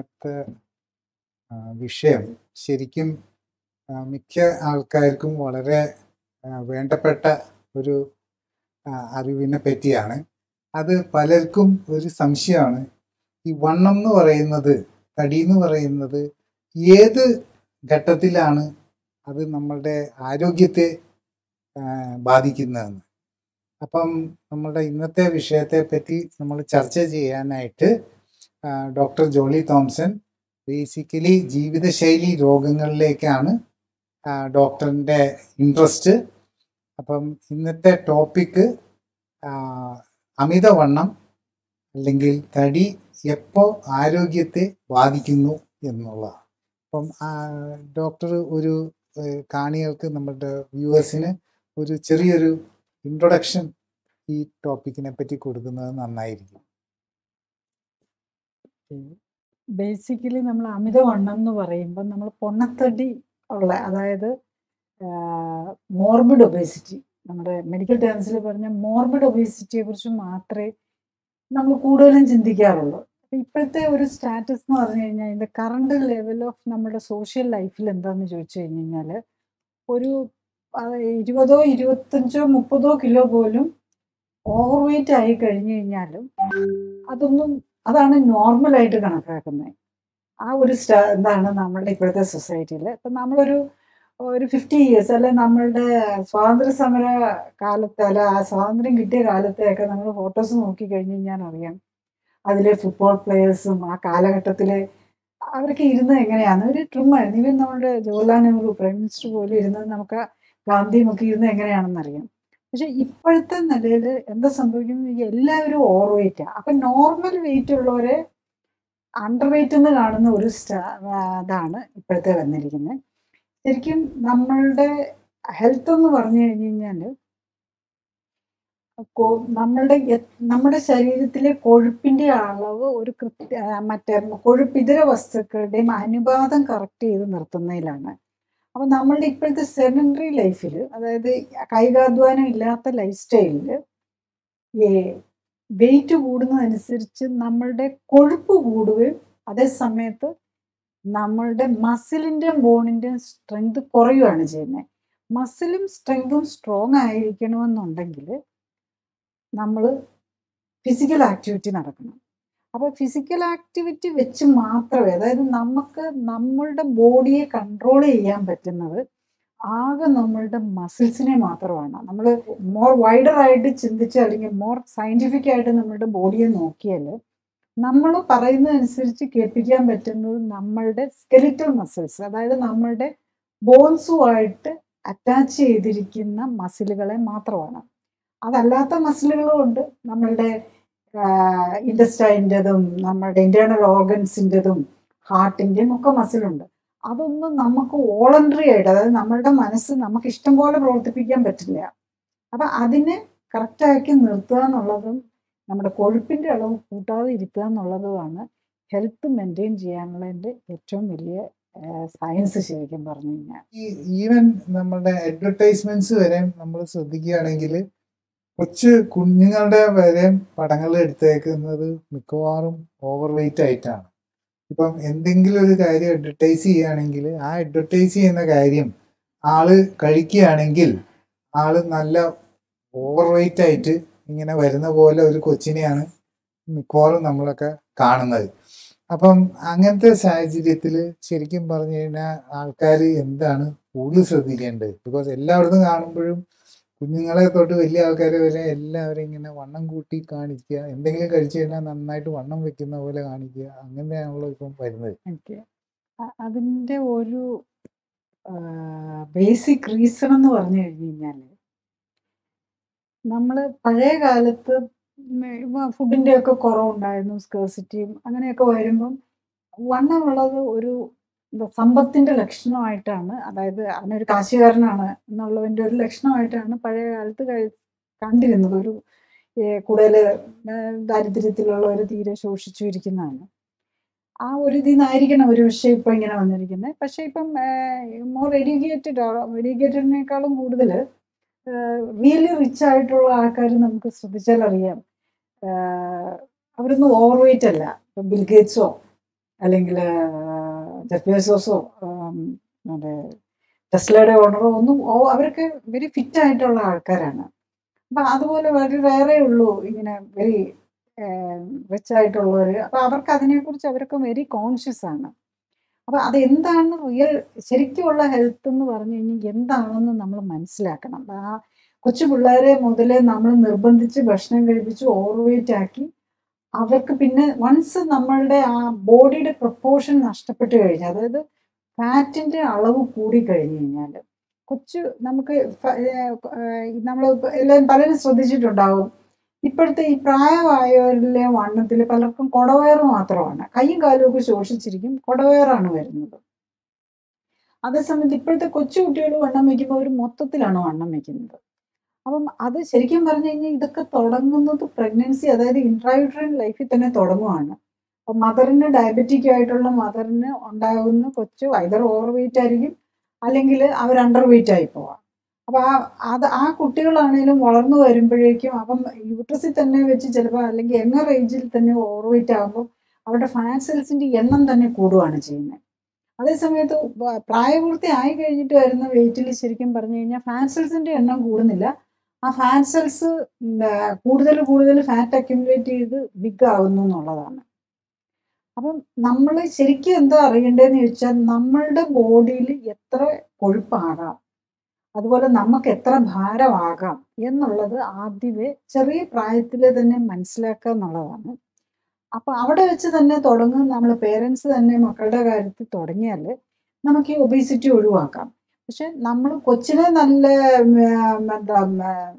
ഇന്നത്തെ ആ, വിഷയം ശരിക്കും ആ, മിക്ക ആൾക്കാർക്കും വളരെ ആ, വേണ്ടപ്പെട്ട ഒരു ആ, അറിവിനെ പറ്റിയാണ് അത് പലർക്കും ഒരു സംശയമാണ് ഈ വണ്ണം എന്ന് പറയുന്നത് തടി എന്ന് പറയുന്നത് ഏത് ഘട്ടത്തിലാണ് അത് നമ്മളുടെ ആരോഗ്യത്തെ ആ, ബാധിക്കുന്നതെന്ന് അപ്പം നമ്മളുടെ ഇന്നത്തെ വിഷയത്തെ പറ്റി നമ്മൾ ചർച്ച ചെയ്യാനായിട്ട് ആ, ഡോക്ടർ ജോളി തോംസൺ ബേസിക്കലി ജീവിതശൈലി രോഗങ്ങളിലേക്കാണ് ആ, ഡോക്ടറിൻ്റെ ഇൻട്രസ്റ്റ് അപ്പം ഇന്നത്തെ ടോപ്പിക്ക് അമിതവണ്ണം അല്ലെങ്കിൽ തടി എപ്പോൾ ആരോഗ്യത്തെ ബാധിക്കുന്നു എന്നുള്ളതാണ് അപ്പം ആ, ഡോക്ടർ ഒരു ഏഹ്, കാണികൾക്ക് നമ്മുടെ വ്യൂവേഴ്സിന് ഒരു ചെറിയൊരു ഇൻട്രൊഡക്ഷൻ ഈ ടോപ്പിക്കിനെ പറ്റി കൊടുക്കുന്നത് നന്നായിരിക്കും ബേസിക്കലി നമ്മൾ അമിതവണ്ണം എന്ന് പറയുമ്പോൾ നമ്മൾ പൊണ്ണത്തടി ഉള്ള അതായത് മോർബിഡ് ഒബേസിറ്റി നമ്മുടെ മെഡിക്കൽ ടേംസിൽ പറഞ്ഞ മോർബിഡ് ഒബേസിറ്റിയെ കുറിച്ച് മാത്രമേ നമ്മൾ കൂടുതലും ചിന്തിക്കാറുള്ളൂ അപ്പൊ ഇപ്പോഴത്തെ ഒരു സ്റ്റാറ്റസ് എന്ന് പറഞ്ഞു കഴിഞ്ഞാൽ ഇതിന്റെ കറണ്ട് ലെവൽ ഓഫ് നമ്മുടെ സോഷ്യൽ ലൈഫിൽ എന്താന്ന് ചോദിച്ചു കഴിഞ്ഞ് കഴിഞ്ഞാൽ ഒരു ആ, ഇരുപതോ ഇരുപത്തഞ്ചോ മുപ്പതോ കിലോ പോലും ഓവർ വെയിറ്റ് ആയി കഴിഞ്ഞു കഴിഞ്ഞാലും അതൊന്നും അതാണ് നോർമലായിട്ട് കണക്കാക്കുന്നത് ആ ഒരു സ്റ്റാ എന്താണ് നമ്മളുടെ ഇപ്പോഴത്തെ സൊസൈറ്റിയിൽ ഇപ്പം നമ്മളൊരു ഒരു ഫിഫ്റ്റി ഇയേഴ്സ് അല്ലെ നമ്മളുടെ സ്വാതന്ത്ര്യ സമര കാലത്ത് അല്ല ആ സ്വാതന്ത്ര്യം കിട്ടിയ കാലത്തെയൊക്കെ നമ്മൾ ഫോട്ടോസ് നോക്കി കഴിഞ്ഞ് കഴിഞ്ഞാൽ അറിയാം അതിലെ ഫുട്ബോൾ പ്ലേയേഴ്സും ആ കാലഘട്ടത്തിലെ അവരൊക്കെ ഇരുന്നത് എങ്ങനെയാണ് ഒരു ട്രിമ്മായിരുന്നു ഈവൻ നമ്മുടെ ജവഹർലാൽ നെഹ്റു പ്രൈം മിനിസ്റ്റർ പോലും ഇരുന്നത് നമുക്ക് ഗാന്ധിയും ഒക്കെ ഇരുന്നത് എങ്ങനെയാണെന്ന് അറിയാം പക്ഷെ ഇപ്പോഴത്തെ നിലയിൽ എന്താ സംഭവിക്കുന്നത് ഈ എല്ലാവരും ഓവർ വെയിറ്റാണ് അപ്പൊ നോർമൽ വെയിറ്റ് ഉള്ളവരെ അണ്ടർ വെയിറ്റ് എന്ന് കാണുന്ന ഒരു സ്റ്റാ ആ, ഇതാണ് ഇപ്പോഴത്തെ വന്നിരിക്കുന്നത് ശരിക്കും നമ്മളുടെ ഹെൽത്ത് എന്ന് പറഞ്ഞു കഴിഞ്ഞു കഴിഞ്ഞാൽ നമ്മളുടെ എ- നമ്മുടെ ശരീരത്തിലെ കൊഴുപ്പിന്റെ അളവ് ഒരു കൃത്യ ആ, മറ്റേ കൊഴുപ്പ് ഇതര വസ്തുക്കളുടെയും അനുപാതം കറക്റ്റ് ചെയ്ത് നിർത്തുന്നതിലാണ് അപ്പൊ നമ്മളുടെ ഇപ്പോഴത്തെ സെഡൻഡറി ലൈഫിൽ അതായത് കായികാധ്വാനം ഇല്ലാത്ത ലൈഫ് സ്റ്റൈലിൽ വെയിറ്റ് കൂടുന്നതനുസരിച്ച് നമ്മളുടെ കൊഴുപ്പ് കൂടുകയും അതേ സമയത്ത് നമ്മളുടെ മസിലിൻ്റെയും ബോണിൻ്റെയും സ്ട്രെങ്ത് കുറയുകയാണ് ചെയ്യുന്നത് മസിലും സ്ട്രെങ്തും സ്ട്രോങ് ആയിരിക്കണമെന്നുണ്ടെങ്കിൽ നമ്മൾ ഫിസിക്കൽ ആക്ടിവിറ്റി നടക്കണം അപ്പോൾ ഫിസിക്കൽ ആക്ടിവിറ്റി വെച്ച് മാത്രമേ അതായത് നമുക്ക് നമ്മളുടെ ബോഡിയെ കൺട്രോൾ ചെയ്യാൻ പറ്റുന്നത് ആകെ നമ്മളുടെ മസിൽസിനെ മാത്രമാണ് നമ്മൾ മോർ വൈഡർ ആയിട്ട് ചിന്തിച്ച് അല്ലെങ്കിൽ മോർ സയന്റിഫിക് ആയിട്ട് നമ്മളുടെ ബോഡിയെ നോക്കിയാൽ നമ്മൾ പറയുന്നതനുസരിച്ച് കേൾപ്പിക്കാൻ പറ്റുന്നത് നമ്മളുടെ സ്കെലിറ്റൽ മസിൽസ് അതായത് നമ്മളുടെ ബോൺസുമായിട്ട് അറ്റാച്ച് ചെയ്തിരിക്കുന്ന മസിലുകളെ മാത്രമാണ് അതല്ലാത്ത മസിലുകളും ഉണ്ട് നമ്മളുടെ ഇൻഡസ്റ്റൈൻ്റെതും നമ്മളുടെ ഇന്റേണൽ ഓർഗൻസിൻ്റെതും ഹാർട്ടിൻ്റെയും ഒക്കെ മസിലുണ്ട് അതൊന്നും നമുക്ക് വോളണ്ടറി ആയിട്ട് അതായത് നമ്മളുടെ മനസ്സ് നമുക്ക് ഇഷ്ടം പോലെ പ്രവർത്തിപ്പിക്കാൻ പറ്റില്ല അപ്പം അതിനെ കറക്റ്റാക്കി നിർത്തുക എന്നുള്ളതും നമ്മുടെ കൊഴുപ്പിൻ്റെ അളവ് കൂട്ടാതെ ഇരിക്കുക എന്നുള്ളതുമാണ് ഹെൽത്ത് മെയിൻറ്റെയിൻ ചെയ്യാനുള്ളതിൻ്റെ ഏറ്റവും വലിയ സയൻസ് ശരിക്കും പറഞ്ഞു കഴിഞ്ഞാൽ ഈ ഈവൻ നമ്മളുടെ അഡ്വർടൈസ്മെന്റ്സ് വരെ നമ്മൾ ശ്രദ്ധിക്കുകയാണെങ്കിൽ കൊച്ചു കുഞ്ഞുങ്ങളുടെ വരെ പടങ്ങൾ എടുത്തേക്കുന്നത് മിക്കവാറും ഓവർ വെയിറ്റ് ആയിട്ടാണ് ഇപ്പം എന്തെങ്കിലും ഒരു കാര്യം അഡ്വർടൈസ് ചെയ്യുകയാണെങ്കിൽ ആ അഡ്വർടൈസ് ചെയ്യുന്ന കാര്യം ആള് കഴിക്കുകയാണെങ്കിൽ ആള് നല്ല ഓവർ വെയിറ്റ് ആയിട്ട് ഇങ്ങനെ വരുന്ന പോലെ ഒരു കൊച്ചിനെയാണ് മിക്കവാറും നമ്മളൊക്കെ കാണുന്നത് അപ്പം അങ്ങനത്തെ സാഹചര്യത്തിൽ ശരിക്കും പറഞ്ഞു കഴിഞ്ഞാൽ ആൾക്കാർ എന്താണ് കൂടുതൽ ശ്രദ്ധിക്കേണ്ടത് ബിക്കോസ് എല്ലായിടത്തും കാണുമ്പോഴും കുഞ്ഞുങ്ങളെ തൊട്ട് വലിയ ആൾക്കാരെ വരെ എല്ലാവരും ഇങ്ങനെ വണ്ണം കൂട്ടി കാണിക്കുക എന്തെങ്കിലും കഴിച്ചു കഴിഞ്ഞാൽ നന്നായിട്ട് വണ്ണം വെക്കുന്ന പോലെ കാണിക്കുക അങ്ങനെയാണല്ലോ ഇപ്പം വരുന്നത് എനിക്ക് അ- അതിൻ്റെ ഒരു ബേസിക് റീസൺ എന്ന് പറഞ്ഞു കഴിഞ്ഞു കഴിഞ്ഞാൽ നമ്മൾ പഴയ കാലത്ത് ഫുഡിൻ്റെ ഒക്കെ കുറവുണ്ടായിരുന്നു സ്കേഴ്സിറ്റിയും അങ്ങനെയൊക്കെ വരുമ്പം വണ്ണമുള്ളത് ഒരു എന്താ സമ്പത്തിൻ്റെ ലക്ഷണമായിട്ടാണ് അതായത് അവനൊരു കാശുകാരനാണ് എന്നുള്ളതിൻ്റെ ഒരു ലക്ഷണമായിട്ടാണ് പഴയ കാലത്ത് കഴി കണ്ടിരുന്നത് ഒരു കൂടുതൽ ദാരിദ്ര്യത്തിലുള്ളവർ തീരെ ശോഷിച്ചു ഇരിക്കുന്നതാണ് ആ ഒരു ഇതിൽ നിന്നായിരിക്കണം ഒരു പക്ഷേ ഇപ്പം ഇങ്ങനെ വന്നിരിക്കുന്നത് പക്ഷേ ഇപ്പം മോർ എഡ്യൂക്കേറ്റഡ് എഡ്യൂക്കേറ്റഡിനേക്കാളും കൂടുതൽ റിയലി റിച്ച് ആയിട്ടുള്ള ആൾക്കാർ നമുക്ക് ശ്രദ്ധിച്ചാൽ അറിയാം ആഹ് അവരൊന്നും ഓവർ വെയിറ്റ് അല്ല ഇപ്പം ബിൽഗേറ്റ്സോ അല്ലെങ്കിൽ ജെഫ് ബേസോസോ മറ്റേ ടെസ്ലയുടെ ഓണറോ ഒന്നും ഓ- അവരൊക്കെ വെരി ഫിറ്റ് ആയിട്ടുള്ള ആൾക്കാരാണ് അപ്പൊ അതുപോലെ വളരെ വേറെ ഉള്ളൂ ഇങ്ങനെ വെരി റിച്ച് ആയിട്ടുള്ളവർ അപ്പൊ അവർക്ക് അതിനെക്കുറിച്ച് അവരൊക്കെ വെരി കോൺഷ്യസ് ആണ് അപ്പൊ അത് എന്താണ് റിയൽ ശരിക്കുമുള്ള ഹെൽത്ത് എന്ന് പറഞ്ഞു കഴിഞ്ഞാൽ എന്താണെന്ന് നമ്മൾ മനസ്സിലാക്കണം ആ കൊച്ചു പിള്ളേരെ മുതലേ നമ്മൾ നിർബന്ധിച്ച് ഭക്ഷണം കഴിപ്പിച്ച് ഓവർവെയിറ്റ് ആക്കി അവർക്ക് പിന്നെ വൺസ് നമ്മളുടെ ആ ബോഡിയുടെ പ്രപ്പോർഷൻ നഷ്ടപ്പെട്ട് കഴിഞ്ഞാൽ അതായത് ഫാറ്റിന്റെ അളവ് കൂടി കഴിഞ്ഞു കഴിഞ്ഞാൽ കൊച്ചു നമുക്ക് നമ്മൾ എല്ലാവരും പലരും ശ്രദ്ധിച്ചിട്ടുണ്ടാവും ഇപ്പോഴത്തെ ഈ പ്രായമായവരിലെ വണ്ണത്തിൽ പലർക്കും കുടവയറ് മാത്രമാണ് കൈയും കാലും ഒക്കെ ശോഷിച്ചിരിക്കും കുടവയറാണ് വരുന്നത് അതേസമയത്ത് ഇപ്പോഴത്തെ കൊച്ചു കുട്ടികൾ വണ്ണം വയ്ക്കുമ്പോൾ അവർ മൊത്തത്തിലാണ് വണ്ണം വയ്ക്കുന്നത് അപ്പം അത് ശരിക്കും പറഞ്ഞു കഴിഞ്ഞാൽ ഇതൊക്കെ തുടങ്ങുന്നത് പ്രഗ്നൻസി അതായത് ഇൻട്രായൂട്രൈൻ ലൈഫിൽ തന്നെ തുടങ്ങുവാണ് അപ്പം മദറിന് ഡയബറ്റിക് ആയിട്ടുള്ള മദറിന് ഉണ്ടാകുന്ന കൊച്ചു ഐതർ ഓവർ വെയിറ്റ് ആയിരിക്കും അല്ലെങ്കിൽ അവർ അണ്ടർ വെയിറ്റ് ആയി പോവാം അപ്പൊ ആ അത് ആ കുട്ടികളാണേലും വളർന്നു വരുമ്പോഴേക്കും അപ്പം യൂട്രസിൽ തന്നെ വെച്ച് ചിലപ്പോൾ അല്ലെങ്കിൽ യങ്ങർ ഏജിൽ തന്നെ ഓവർ വെയിറ്റ് ആകുമ്പോൾ അവരുടെ ഫാറ്റ് സെൽസിന്റെ എണ്ണം തന്നെ കൂടുകയാണ് ചെയ്യുന്നത് അതേസമയത്ത് വ- പ്രായപൂർത്തി ആയി കഴിഞ്ഞിട്ട് വരുന്ന വെയിറ്റിൽ ശരിക്കും പറഞ്ഞു കഴിഞ്ഞാൽ ഫാറ്റ് സെൽസിന്റെ എണ്ണം കൂടുന്നില്ല ആ ഫാറ്റ് സെൽസ് കൂടുതൽ കൂടുതൽ ഫാറ്റ് അക്യുമുലേറ്റ് ചെയ്ത് ബിഗ് ആവുന്നു എന്നുള്ളതാണ് അപ്പം നമ്മൾ ശരിക്കും എന്താ അറിയേണ്ടതെന്ന് ചോദിച്ചാൽ നമ്മളുടെ ബോഡിയിൽ എത്ര കൊഴുപ്പാകാം അതുപോലെ നമുക്ക് എത്ര ഭാരമാകാം എന്നുള്ളത് ആദ്യമേ ചെറിയ പ്രായത്തിൽ തന്നെ മനസ്സിലാക്കുക എന്നുള്ളതാണ് അപ്പൊ അവിടെ വെച്ച് തന്നെ തുടങ്ങും നമ്മൾ പേരൻസ് തന്നെ മക്കളുടെ കാര്യത്തിൽ തുടങ്ങിയാൽ നമുക്ക് ഈ ഒബീസിറ്റി ഒഴിവാക്കാം പക്ഷെ നമ്മൾ കൊച്ചിനെ നല്ല ഉം, എന്താ ഉം,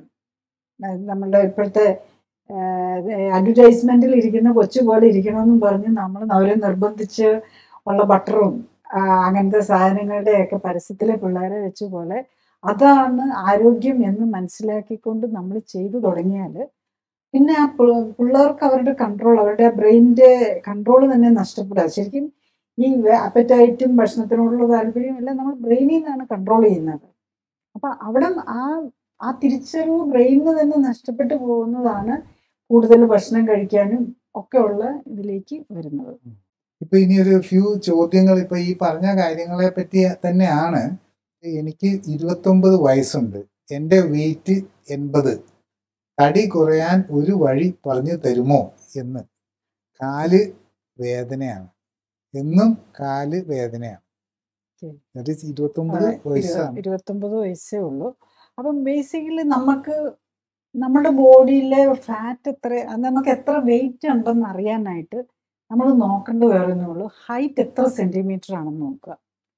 നമ്മളുടെ ഇപ്പോഴത്തെ അഡ്വർടൈസ്മെന്റിൽ ഇരിക്കുന്ന കൊച്ചു പോലെ ഇരിക്കണമെന്നും പറഞ്ഞ് നമ്മൾ അവരെ നിർബന്ധിച്ച് ഉള്ള ബട്ടറും ആ, അങ്ങനത്തെ സാധനങ്ങളുടെയൊക്കെ പരസ്യത്തിലെ പിള്ളേരെ വെച്ച് പോലെ അതാണ് ആരോഗ്യം എന്ന് മനസ്സിലാക്കിക്കൊണ്ട് നമ്മൾ ചെയ്തു തുടങ്ങിയാൽ പിന്നെ ആ പി- പിള്ളേർക്ക് അവരുടെ കൺട്രോൾ അവരുടെ ബ്രെയിനിന്റെ കൺട്രോൾ തന്നെ നഷ്ടപ്പെടുക ശരിക്കും ഈ അപ്പറ്റൈറ്റും ഭക്ഷണത്തിനോടുള്ള താല്പര്യവും എല്ലാം നമ്മൾ ബ്രെയിനിൽ നിന്നാണ് കൺട്രോൾ ചെയ്യുന്നത് അപ്പൊ അവിടെ ആ ആ തിരിച്ചറിവ് ബ്രെയിനിന് തന്നെ നഷ്ടപ്പെട്ടു പോകുന്നതാണ് കൂടുതൽ ഭക്ഷണം കഴിക്കാനും ഒക്കെ ഉള്ള ഇതിലേക്ക് വരുന്നത് ഇപ്പൊ ഇനി ഒരു ഫ്യൂ ചോദ്യങ്ങൾ ഇപ്പൊ ഈ പറഞ്ഞ കാര്യങ്ങളെ പറ്റി തന്നെയാണ് എനിക്ക് ഇരുപത്തൊമ്പത് വയസ്സുണ്ട് എൻ്റെ വെയിറ്റ് എൺപത് തടി കുറയാൻ ഒരു വഴി പറഞ്ഞു തരുമോ എന്ന് കാല് വേദനയാണ് എന്നും കാല് വേദനയാണ് ശരി. that is ഇരുപത്തൊമ്പത് വയസ്സാണ് ഇരുപത്തൊമ്പത് വയസ്സേ ഉള്ളൂ അപ്പം ബേസിക്കലി നമുക്ക് നമ്മുടെ ബോഡിയിലെ ഫാറ്റ് എത്ര അത് നമുക്ക് എത്ര വെയിറ്റ് ഉണ്ടെന്ന് അറിയാനായിട്ട് നമ്മൾ നോക്കേണ്ട വേറെ ഒന്നേ ഉള്ളൂ ഹൈറ്റ് എത്ര സെന്റിമീറ്റർ ആണെന്ന് നോക്കുക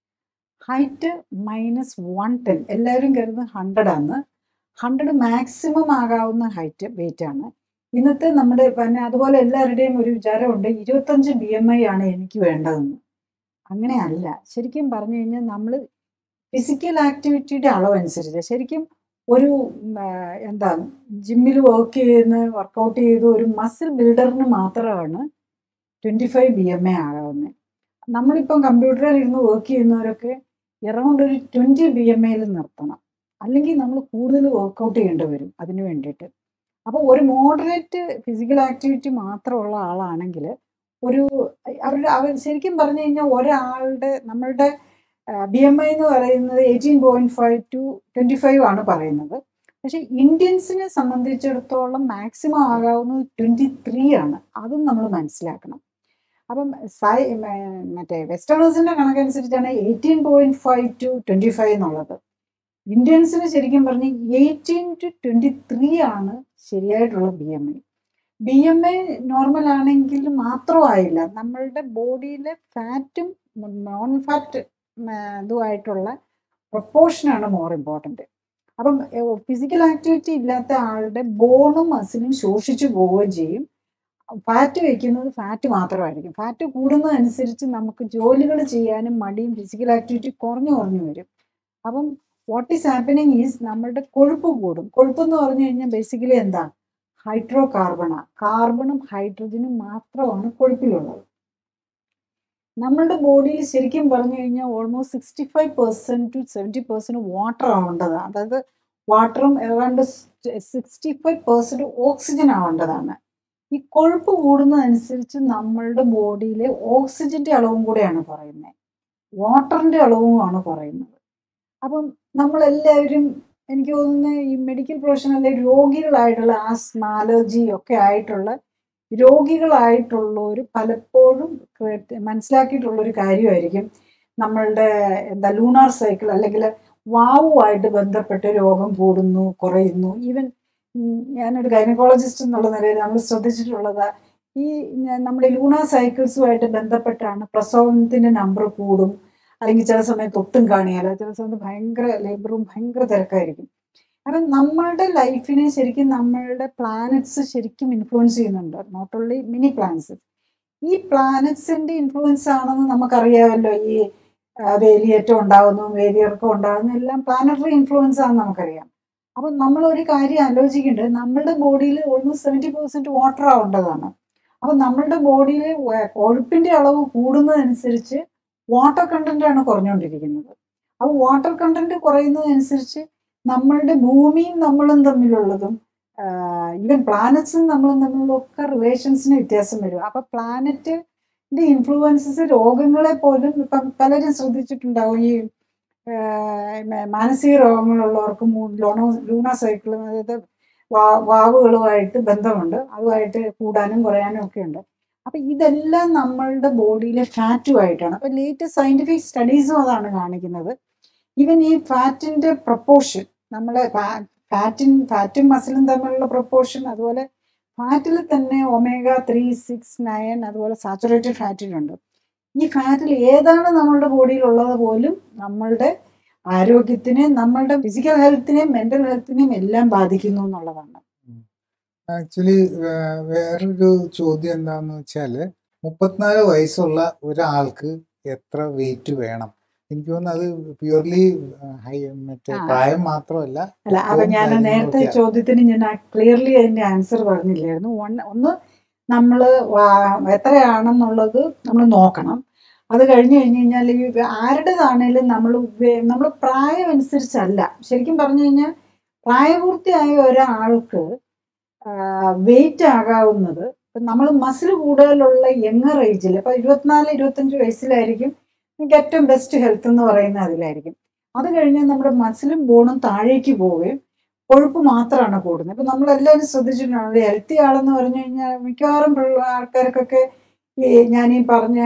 ഹൈറ്റ് മൈനസ് വൺ ടെൻ എല്ലാവരും കരുതുന്നത് ഹൺഡ്രഡ് ആണ് ഹൺഡ്രഡ് മാക്സിമം ആകാവുന്ന ഹൈറ്റ് വെയിറ്റ് ആണ് ഇന്നത്തെ നമ്മുടെ പിന്നെ അതുപോലെ എല്ലാവരുടെയും ഒരു വിചാരമുണ്ട് ഇരുപത്തഞ്ച് ബി എം ഐ ആണ് എനിക്ക് വേണ്ടതെന്ന് അങ്ങനെയല്ല ശരിക്കും പറഞ്ഞു കഴിഞ്ഞാൽ നമ്മൾ ഫിസിക്കൽ ആക്ടിവിറ്റിയുടെ അളവനുസരിച്ച് ശരിക്കും ഒരു ഉം, ആ, എന്താ ജിമ്മിൽ വർക്ക് ചെയ്യുന്ന വർക്കൗട്ട് ചെയ്ത് ഒരു മസിൽ ബിൽഡറിന് മാത്രമാണ് twenty five B M A ആകാവുന്നത് നമ്മളിപ്പം കമ്പ്യൂട്ടറിൽ ഇരുന്ന് വർക്ക് ചെയ്യുന്നവരൊക്കെ എറൗണ്ട് ഒരു ട്വൻറ്റി ബി എം എയിൽ നിർത്തണം അല്ലെങ്കിൽ നമ്മൾ കൂടുതൽ വർക്കൗട്ട് ചെയ്യേണ്ടി വരും അതിന് വേണ്ടിയിട്ട് അപ്പോൾ ഒരു മോഡറേറ്റ് ഫിസിക്കൽ ആക്ടിവിറ്റി മാത്രമുള്ള ആളാണെങ്കിൽ ഒരു അവരുടെ അവർ ശരിക്കും പറഞ്ഞു കഴിഞ്ഞാൽ ഒരാളുടെ നമ്മളുടെ ബി എം ഐ എന്ന് പറയുന്നത് eighteen point five to twenty five ആണ് പറയുന്നത് പക്ഷെ ഇന്ത്യൻസിനെ സംബന്ധിച്ചിടത്തോളം മാക്സിമം ആകാവുന്നത് ട്വന്റി ത്രീ ആണ് അതും നമ്മൾ മനസ്സിലാക്കണം അപ്പം സൈ മ- മറ്റേ വെസ്റ്റേണേഴ്സിന്റെ കണക്കനുസരിച്ചാണ് eighteen point five to twenty five എന്നുള്ളത് ഇന്ത്യൻസിന് ശരിക്കും പറഞ്ഞ് എയ്റ്റീൻ ടു ട്വന്റി ത്രീ ആണ് ശരിയായിട്ടുള്ള B M I B M I normal ആണെങ്കിൽ മാത്രമായില്ല നമ്മളുടെ ബോഡിയിലെ ഫാറ്റും നോൺ ഫാറ്റ് ഇതുമായിട്ടുള്ള പ്രൊപ്പോർഷനാണ് മോർ ഇമ്പോർട്ടൻറ്റ് അപ്പം ഫിസിക്കൽ ആക്ടിവിറ്റി ഇല്ലാത്ത ആളുടെ ബോണും മസിലും ശോഷിച്ചു പോവുകയും ചെയ്യും ഫാറ്റ് വയ്ക്കുന്നത് ഫാറ്റ് മാത്രമായിരിക്കും ഫാറ്റ് കൂടുന്നതനുസരിച്ച് നമുക്ക് ജോലികൾ ചെയ്യാനും മടിയും ഫിസിക്കൽ ആക്ടിവിറ്റി കുറഞ്ഞു കുറഞ്ഞു വരും അപ്പം വാട്ട് ഈസ് ഹാപ്പനിങ് ഈസ് നമ്മളുടെ കൊഴുപ്പ് കൂടും കൊഴുപ്പ് എന്ന് പറഞ്ഞു കഴിഞ്ഞാൽ ബേസിക്കലി എന്താ ഹൈഡ്രോ കാർബണാ കാർബണും ഹൈഡ്രജനും മാത്രമാണ് കൊഴുപ്പിലുള്ളത് നമ്മളുടെ ബോഡിയിൽ ശരിക്കും പറഞ്ഞു കഴിഞ്ഞാൽ almost sixty five percent to seventy percent water ആവേണ്ടതാണ് അതായത് വാട്ടറും ഏതാണ്ട് സിക്സ്റ്റി ഫൈവ് പെർസെൻറ്റ് ഓക്സിജൻ ആവേണ്ടതാണ് ഈ കൊഴുപ്പ് കൂടുന്നതനുസരിച്ച് നമ്മളുടെ ബോഡിയിലെ ഓക്സിജന്റെ അളവും കൂടെയാണ് കുറയുന്നത് വാട്ടറിന്റെ അളവുമാണ് കുറയുന്നത് അപ്പം നമ്മളെല്ലാവരും എനിക്ക് തോന്നുന്നു ഈ മെഡിക്കൽ പ്രൊഫഷണലിലെ രോഗികളായിട്ടുള്ള ആസ്മ അലർജി ഒക്കെ ആയിട്ടുള്ള രോഗികളായിട്ടുള്ളവർ പലപ്പോഴും കേട്ട് മനസ്സിലാക്കിയിട്ടുള്ള ഒരു കാര്യമായിരിക്കും നമ്മളുടെ എന്താ ലൂണാർ സൈക്കിൾ അല്ലെങ്കിൽ വാവുമായിട്ട് ബന്ധപ്പെട്ട് രോഗം കൂടുന്നു കുറയുന്നു ഈവൻ ഞാനൊരു ഗൈനക്കോളജിസ്റ്റ് എന്നുള്ള നിലയിൽ നമ്മൾ ശ്രദ്ധിച്ചിട്ടുള്ളത് ഈ ഞ- നമ്മുടെ ലൂണാർ സൈക്കിൾസുമായിട്ട് ബന്ധപ്പെട്ടാണ് പ്രസവത്തിന്റെ നമ്പർ കൂടും അല്ലെങ്കിൽ ചില സമയത്ത് ഒട്ടും കാണിയാലോ ചില സമയത്ത് ഭയങ്കര ലേബറും ഭയങ്കര തിരക്കായിരിക്കും അപ്പം നമ്മളുടെ ലൈഫിനെ ശരിക്കും നമ്മളുടെ പ്ലാനറ്റ്സ് ശരിക്കും ഇൻഫ്ലുവൻസ് ചെയ്യുന്നുണ്ട് നോട്ട് ഓൺലി മിനി പ്ലാനറ്റ്സ് ഈ പ്ലാനറ്റ്സിന്റെ ഇൻഫ്ലുവൻസ് ആണെന്ന് നമുക്കറിയാമല്ലോ ഈ ആ, വേലിയേറ്റം ഉണ്ടാകുന്നു വേലിയിറക്കം ഉണ്ടാകുന്നു എല്ലാം പ്ലാനറ്ററി ഇൻഫ്ലുവൻസ് ആണെന്ന് നമുക്കറിയാം അപ്പം നമ്മൾ ഒരു കാര്യം ആലോചിക്കേണ്ടത് നമ്മളുടെ ബോഡിയിൽ ഓൾമോസ്റ്റ് സെവൻറ്റി പെർസെൻറ്റ് വാട്ടർ ആവേണ്ടതാണ് അപ്പം നമ്മളുടെ ബോഡിയിൽ കൊഴുപ്പിന്റെ അളവ് കൂടുന്നതനുസരിച്ച് വാട്ടർ കണ്ടന്റ് ആണ് കുറഞ്ഞുകൊണ്ടിരിക്കുന്നത് അപ്പോൾ വാട്ടർ കണ്ടന്റ് കുറയുന്നതനുസരിച്ച് നമ്മളുടെ ഭൂമിയും നമ്മളും തമ്മിലുള്ളതും ഈവൻ പ്ലാനറ്റ്സും നമ്മളും തമ്മിലുള്ള ഒക്കെ റിലേഷൻസിന് വ്യത്യാസം വരും അപ്പൊ പ്ലാനറ്റിന്റെ ഇൻഫ്ലുവൻസസ് രോഗങ്ങളെ പോലും ഇപ്പം പലരും ശ്രദ്ധിച്ചിട്ടുണ്ടാവും ഈ ആഹ് മ- മാനസിക രോഗങ്ങളുള്ളവർക്ക് ലോണോ ലൂണ സൈക്കിളും അതായത് വാ- വാവുകളുമായിട്ട് ബന്ധമുണ്ട് അതുമായിട്ട് കൂടാനും കുറയാനും ഒക്കെ ഉണ്ട് അപ്പൊ ഇതെല്ലാം നമ്മളുടെ ബോഡിയിലെ ഫാറ്റുമായിട്ടാണ് അപ്പൊ ലേറ്റസ്റ്റ് സയന്റിഫിക് സ്റ്റഡീസും അതാണ് കാണിക്കുന്നത് ഈവൻ ഈ ഫാറ്റിന്റെ പ്രപ്പോർഷൻ നമ്മളെ ഫാറ്റിൻ ഫാറ്റും മസിലും തമ്മിലുള്ള പ്രപ്പോർഷൻ അതുപോലെ ഫാറ്റിൽ തന്നെ ഒമേഗ ത്രീ സിക്സ് നയൻ അതുപോലെ സാച്ചുറേറ്റഡ് ഫാറ്റിലുണ്ട് ഈ ഫാറ്റിൽ ഏതാണ് നമ്മളുടെ ബോഡിയിൽ ഉള്ളത് പോലും നമ്മളുടെ ആരോഗ്യത്തിനെ നമ്മളുടെ ഫിസിക്കൽ ഹെൽത്തിനെയും മെന്റൽ ഹെൽത്തിനെയും എല്ലാം ബാധിക്കുന്നു എന്നുള്ളതാണ് ആക്ച്വലി വേറൊരു ചോദ്യം എന്താന്ന് വെച്ചാല് മുപ്പത്തിനാല് വയസ്സുള്ള ഒരാൾക്ക് എത്ര വെയിറ്റ് വേണം എനിക്ക് തോന്നുന്നു അത് പ്യൂർലി ഹൈ മറ്റേ ആ. പ്രായം മാത്രമല്ല അല്ല അപ്പൊ ഇപ്പം ഞാൻ നേരത്തെ കാര്യങ്ങളൊക്കെയാണ്. ചോദ്യത്തിന് ഞാൻ ക്ലിയർലി അതിന്റെ ആൻസർ പറഞ്ഞില്ലായിരുന്നു ഒന്ന് ഒന്ന് നമ്മൾ എത്രയാണെന്നുള്ളത് നമ്മൾ നോക്കണം അത് കഴിഞ്ഞ് കഴിഞ്ഞ് കഴിഞ്ഞാൽ ഈ ആരുടേതാണേലും നമ്മൾ നമ്മൾ പ്രായം അനുസരിച്ചല്ല ശരിക്കും പറഞ്ഞു കഴിഞ്ഞാൽ പ്രായപൂർത്തിയായ ഒരാൾക്ക് വെയിറ്റ് ആകാവുന്നത് നമ്മൾ മസിൽ കൂടുതലുള്ള യങ്ങർ ഏജിൽ ഇപ്പൊ ഇരുപത്തിനാല് ഇരുപത്തഞ്ച് വയസ്സിലായിരിക്കും എനിക്ക് ഏറ്റവും ബെസ്റ്റ് ഹെൽത്ത് എന്ന് പറയുന്നത് അതിലായിരിക്കും അത് കഴിഞ്ഞാൽ നമ്മുടെ മസിലും ബോണും താഴേക്ക് പോവുകയും കൊഴുപ്പ് മാത്രമാണ് കൂടുന്നത് ഇപ്പൊ നമ്മളെല്ലാവരും ശ്രദ്ധിച്ചിട്ടുണ്ട് ഹെൽത്തി ആളെന്ന് പറഞ്ഞു കഴിഞ്ഞാൽ മിക്കവാറും പിള്ള- ആൾക്കാർക്കൊക്കെ ഈ ഞാൻ ഈ പറഞ്ഞ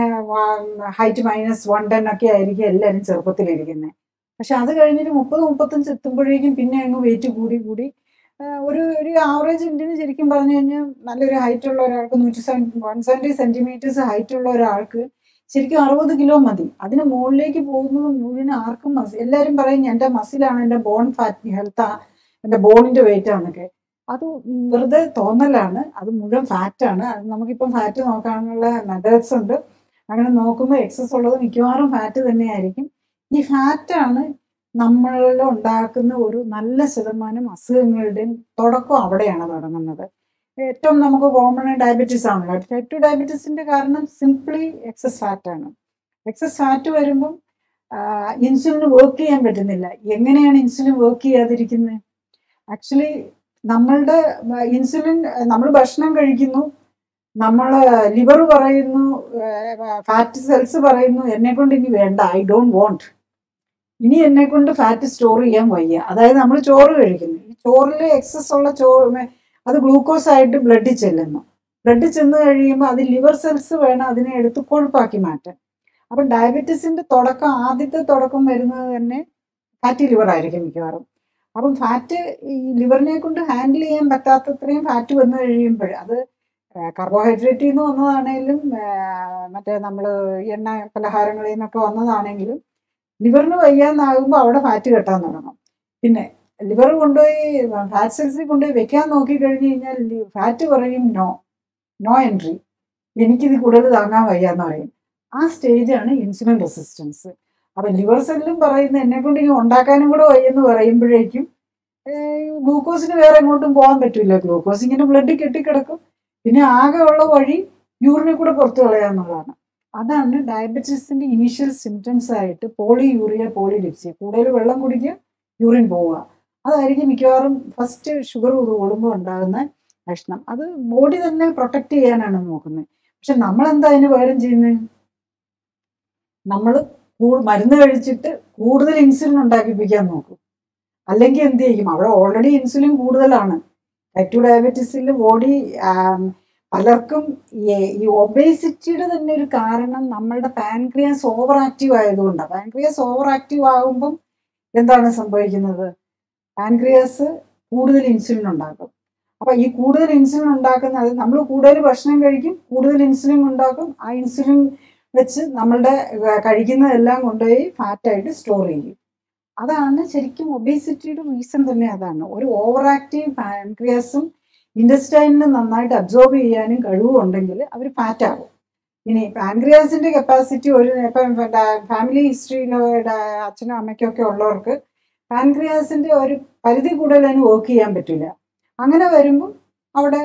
ഹൈറ്റ് മൈനസ് വൺ ടെൻ ഒക്കെ ആയിരിക്കും എല്ലാവരും ചെറുപ്പത്തിലിരിക്കുന്നത് പക്ഷെ അത് കഴിഞ്ഞിട്ട് മുപ്പത് മുപ്പത്തഞ്ച് എത്തുമ്പോഴേക്കും പിന്നെ അങ്ങ് വെയിറ്റ് കൂടി കൂടി ആ, ഒരു ഒരു ആവറേജ് ഇന്ത്യന് ശരിക്കും പറഞ്ഞു കഴിഞ്ഞാൽ നല്ലൊരു ഹൈറ്റ് ഉള്ള ഒരാൾക്ക് നൂറ്റി seven one seventy centimeters height ഉള്ള ഒരാൾക്ക് ശരിക്കും അറുപത് കിലോ മതി അതിന് മുകളിലേക്ക് പോകുന്നത് മുഴുവൻ ആർക്കും മസി എല്ലാവരും പറയും എൻ്റെ മസിലാണ് എൻ്റെ ബോൺ ഫാറ്റ് ഹെൽത്താ എൻ്റെ ബോണിന്റെ വെയിറ്റ് ആണെന്നൊക്കെ അത് വെറുതെ തോന്നലാണ് അത് മുഴുവൻ ഫാറ്റാണ് അത് നമുക്കിപ്പം ഫാറ്റ് നോക്കാനുള്ള മെത്തേഡ്സ് ഉണ്ട് അങ്ങനെ നോക്കുമ്പോൾ എക്സസ് ഉള്ളത് മിക്കവാറും ഫാറ്റ് തന്നെയായിരിക്കും ഈ ഫാറ്റാണ് നമ്മളിൽ ഉണ്ടാക്കുന്ന ഒരു നല്ല ശതമാനം അസുഖങ്ങളുടെയും തുടക്കം അവിടെയാണ് തുടങ്ങുന്നത് ഏറ്റവും നമുക്ക് കോമൺ ഡയബറ്റീസ് ആണല്ലോ ടൈപ്പ് ടു ഡയബറ്റീസിന്റെ കാരണം സിംപ്ലി എക്സസ് ഫാറ്റ് ആണ് എക്സസ് ഫാറ്റ് വരുമ്പം ഇൻസുലിന് വർക്ക് ചെയ്യാൻ പറ്റുന്നില്ല എങ്ങനെയാണ് ഇൻസുലിൻ വർക്ക് ചെയ്യാതിരിക്കുന്നത് ആക്ച്വലി നമ്മളുടെ ഇൻസുലിൻ നമ്മൾ ഭക്ഷണം കഴിക്കുന്നു നമ്മൾ ലിവർ പറയുന്നു ഫാറ്റ് സെൽസ് പറയുന്നു എന്നെ കൊണ്ട് ഇനി വേണ്ട ഐ ഡോണ്ട് വോണ്ട് ഇനി എന്നെ കൊണ്ട് ഫാറ്റ് സ്റ്റോർ ചെയ്യാൻ വയ്യ അതായത് നമ്മൾ ചോറ് കഴിക്കുന്നു ഈ ചോറിൽ എക്സസ് ഉള്ള ചോറ് അത് ഗ്ലൂക്കോസ് ആയിട്ട് ബ്ലഡിൽ ചെല്ലുന്നു ബ്ലഡിൽ ചെന്ന് കഴിയുമ്പോൾ അത് ലിവർ സെൽസ് വേണം അതിനെ എടുത്ത് കൊഴുപ്പാക്കി മാറ്റാൻ അപ്പം ഡയബറ്റീസിന്റെ തുടക്കം ആദ്യത്തെ തുടക്കം വരുന്നത് തന്നെ ഫാറ്റി ലിവർ ആയിരിക്കും മിക്കവാറും അപ്പം ഫാറ്റ് ഈ ലിവറിനെ കൊണ്ട് ഹാൻഡിൽ ചെയ്യാൻ പറ്റാത്തത്രയും ഫാറ്റ് വന്നു കഴിയുമ്പോൾ അത് കാർബോഹൈഡ്രേറ്റിൽ നിന്ന് വന്നതാണെങ്കിലും ആ, മറ്റേ നമ്മൾ എണ്ണ പലഹാരങ്ങളിൽ നിന്നൊക്കെ വന്നതാണെങ്കിലും ലിവറിന് വയ്യാന്നാകുമ്പോൾ അവിടെ ഫാറ്റ് കെട്ടാൻ തുടങ്ങും പിന്നെ ലിവർ കൊണ്ടുപോയി ഫാറ്റ് സെൽസിൽ കൊണ്ടുപോയി വെക്കാൻ നോക്കി കഴിഞ്ഞ് കഴിഞ്ഞാൽ ഫാറ്റ് പറയും നോ നോ എൻട്രി എനിക്കിത് കൂടുതൽ താങ്ങാൻ വയ്യാന്ന് പറയും ആ സ്റ്റേജാണ് ഇൻസുലിൻ റെസിസ്റ്റൻസ് അപ്പൊ ലിവർ സെല്ലും പറയുന്ന എന്നെ കൊണ്ട് ഇനി ഉണ്ടാക്കാനും കൂടെ വയ്യെന്ന് പറയുമ്പോഴേക്കും ഗ്ലൂക്കോസിന് വേറെ എങ്ങോട്ടും പോകാൻ പറ്റില്ല ഗ്ലൂക്കോസ് ഇങ്ങനെ ബ്ലഡിൽ കെട്ടിക്കിടക്കും പിന്നെ ആകെ ഉള്ള വഴി യൂറിനെ കൂടെ പുറത്തു കളയാന്നുള്ളതാണ് അതാണ് ഡയബറ്റീസിന്റെ ഇനീഷ്യൽ സിംറ്റംസ് ആയിട്ട് പോളി യൂറിയ പോളി ലിപ്സി കൂടുതൽ വെള്ളം കുടിക്കുക യൂറിൻ പോവുക അതായിരിക്കും മിക്കവാറും ഫസ്റ്റ് ഷുഗർ കൂടുമ്പോൾ ഉണ്ടാകുന്ന ഭക്ഷണം അത് ബോഡി തന്നെ പ്രൊട്ടക്ട് ചെയ്യാനാണ് നോക്കുന്നത് പക്ഷെ നമ്മൾ എന്താ അതിന് പകരം ചെയ്യുന്നത് നമ്മൾ മരുന്ന് കഴിച്ചിട്ട് കൂടുതൽ ഇൻസുലിൻ ഉണ്ടാക്കിപ്പിക്കാൻ നോക്കും അല്ലെങ്കിൽ എന്ത് ചെയ്യും അവിടെ ഓൾറെഡി ഇൻസുലിൻ കൂടുതലാണ് ടൈപ്പ് ടു ഡയബറ്റീസിൽ ബോഡി പലർക്കും ഈ- ഈ ഒബേസിറ്റിയുടെ തന്നെ ഒരു കാരണം നമ്മളുടെ പാൻക്രിയാസ് ഓവർ ആക്റ്റീവ് ആയതുകൊണ്ടാണ് പാൻക്രിയാസ് ഓവർ ആക്റ്റീവ് ആകുമ്പം എന്താണ് സംഭവിക്കുന്നത് പാൻക്രിയാസ് കൂടുതൽ ഇൻസുലിൻ ഉണ്ടാക്കും അപ്പൊ ഈ കൂടുതൽ ഇൻസുലിൻ ഉണ്ടാക്കുന്നത് നമ്മൾ കൂടുതൽ ഭക്ഷണം കഴിക്കും കൂടുതൽ ഇൻസുലിൻ ഉണ്ടാക്കും ആ ഇൻസുലിൻ വെച്ച് നമ്മളുടെ ഏർ, കഴിക്കുന്നതെല്ലാം കൊണ്ടുപോയി ഫാറ്റായിട്ട് സ്റ്റോർ ചെയ്യും അതാണ് ശരിക്കും ഒബേസിറ്റിയുടെ റീസൺ തന്നെ അതാണ് ഒരു ഓവർ ആക്റ്റീവ് പാൻക്രിയാസും ഇൻഡസ്റ്റൈനിന് നന്നായിട്ട് അബ്സോർബ് ചെയ്യാനും കഴിവുണ്ടെങ്കിൽ അവർ ഫാറ്റ് ആകും ഇനി പാൻക്രിയാസിന്റെ കപ്പാസിറ്റി ഒരു ഇപ്പം ഫാമിലി ഹിസ്റ്ററിയിലോ അച്ഛനും അമ്മയ്ക്കും ഒക്കെ ഉള്ളവർക്ക് പാൻക്രിയാസിന്റെ ഒരു പരിധി കൂടുതൽ അതിന് വർക്ക് ചെയ്യാൻ പറ്റില്ല അങ്ങനെ വരുമ്പം അവിടെ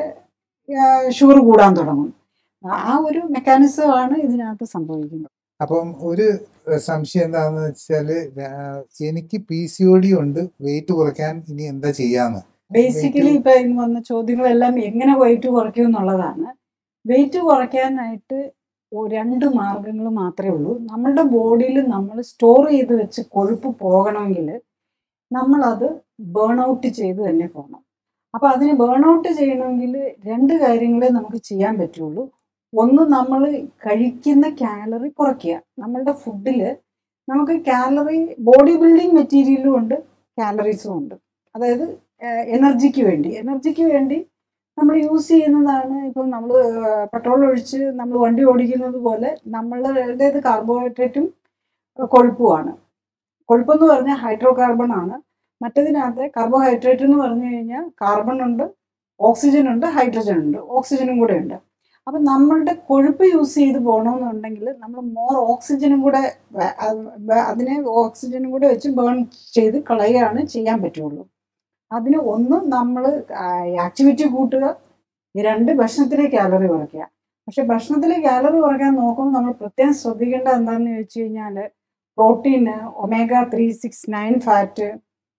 ഷുഗർ കൂടാൻ തുടങ്ങും ആ ഒരു മെക്കാനിസം ആണ് ഇതിനകത്ത് സംഭവിക്കുന്നത് അപ്പം ഒരു ഏഹ്, സംശയം എന്താണെന്ന് വെച്ചാല് രാ- എനിക്ക് പി സി ഒ ഡി ഉണ്ട് വെയിറ്റ് കുറയ്ക്കാൻ ഇനി എന്താ ചെയ്യാന്ന് ബേസിക്കലി ഇപ്പൊ ഇന്ന് വന്ന ചോദ്യങ്ങളെല്ലാം എങ്ങനെ വെയിറ്റ് കുറയ്ക്കും എന്നുള്ളതാണ് വെയിറ്റ് കുറയ്ക്കാനായിട്ട് ഒ- രണ്ട് മാർഗങ്ങൾ മാത്രമേ ഉള്ളൂ നമ്മളുടെ ബോഡിയിൽ നമ്മൾ സ്റ്റോർ ചെയ്ത് വെച്ച് കൊഴുപ്പ് പോകണമെങ്കിൽ നമ്മളത് ബേൺ ഔട്ട് ചെയ്ത് തന്നെ പോകണം അപ്പൊ അതിന് ബേൺ ഔട്ട് ചെയ്യണമെങ്കിൽ രണ്ട് കാര്യങ്ങളെ നമുക്ക് ചെയ്യാൻ പറ്റുള്ളൂ ഒന്ന് നമ്മൾ കഴിക്കുന്ന കാലറി കുറയ്ക്കുക നമ്മളുടെ ഫുഡിൽ നമുക്ക് കാലറി ബോഡി ബിൽഡിംഗ് മെറ്റീരിയലും ഉണ്ട് കാലറീസും ഉണ്ട് അതായത് എനർജിക്ക് വേണ്ടി എനർജിക്ക് വേണ്ടി നമ്മൾ യൂസ് ചെയ്യുന്നതാണ് ഇപ്പം നമ്മൾ പെട്രോൾ ഒഴിച്ച് നമ്മൾ വണ്ടി ഓടിക്കുന്നത് പോലെ നമ്മളുടേത് കാർബോഹൈഡ്രേറ്റും കൊഴുപ്പുമാണ് കൊഴുപ്പെന്ന് പറഞ്ഞാൽ ഹൈഡ്രോ കാർബൺ ആണ് മറ്റതിനകത്ത് കാർബോഹൈഡ്രേറ്റ് എന്ന് പറഞ്ഞു കഴിഞ്ഞാൽ കാർബൺ ഉണ്ട് ഓക്സിജൻ ഉണ്ട് ഹൈഡ്രജൻ ഉണ്ട് ഓക്സിജനും കൂടെ ഉണ്ട് അപ്പം നമ്മളുടെ കൊഴുപ്പ് യൂസ് ചെയ്ത് പോകണമെന്നുണ്ടെങ്കിൽ നമ്മൾ മോർ ഓക്സിജനും കൂടെ വ- അത് വ- അതിനെ ഓക്സിജനും കൂടെ വെച്ച് ബേൺ ചെയ്ത് കളയുകയാണ് ചെയ്യാൻ പറ്റുള്ളൂ അതിന് ഒന്ന് നമ്മൾ ആക്ടിവിറ്റി കൂട്ടുക ഈ രണ്ട് ഭക്ഷണത്തിലെ കാലറി കുറയ്ക്കുക പക്ഷെ ഭക്ഷണത്തിലെ കാലറി കുറയ്ക്കാൻ നോക്കുമ്പോൾ നമ്മൾ പ്രത്യേകം ശ്രദ്ധിക്കേണ്ടത് എന്താണെന്ന് ചോദിച്ചു കഴിഞ്ഞാൽ പ്രോട്ടീന് omega three six nine fat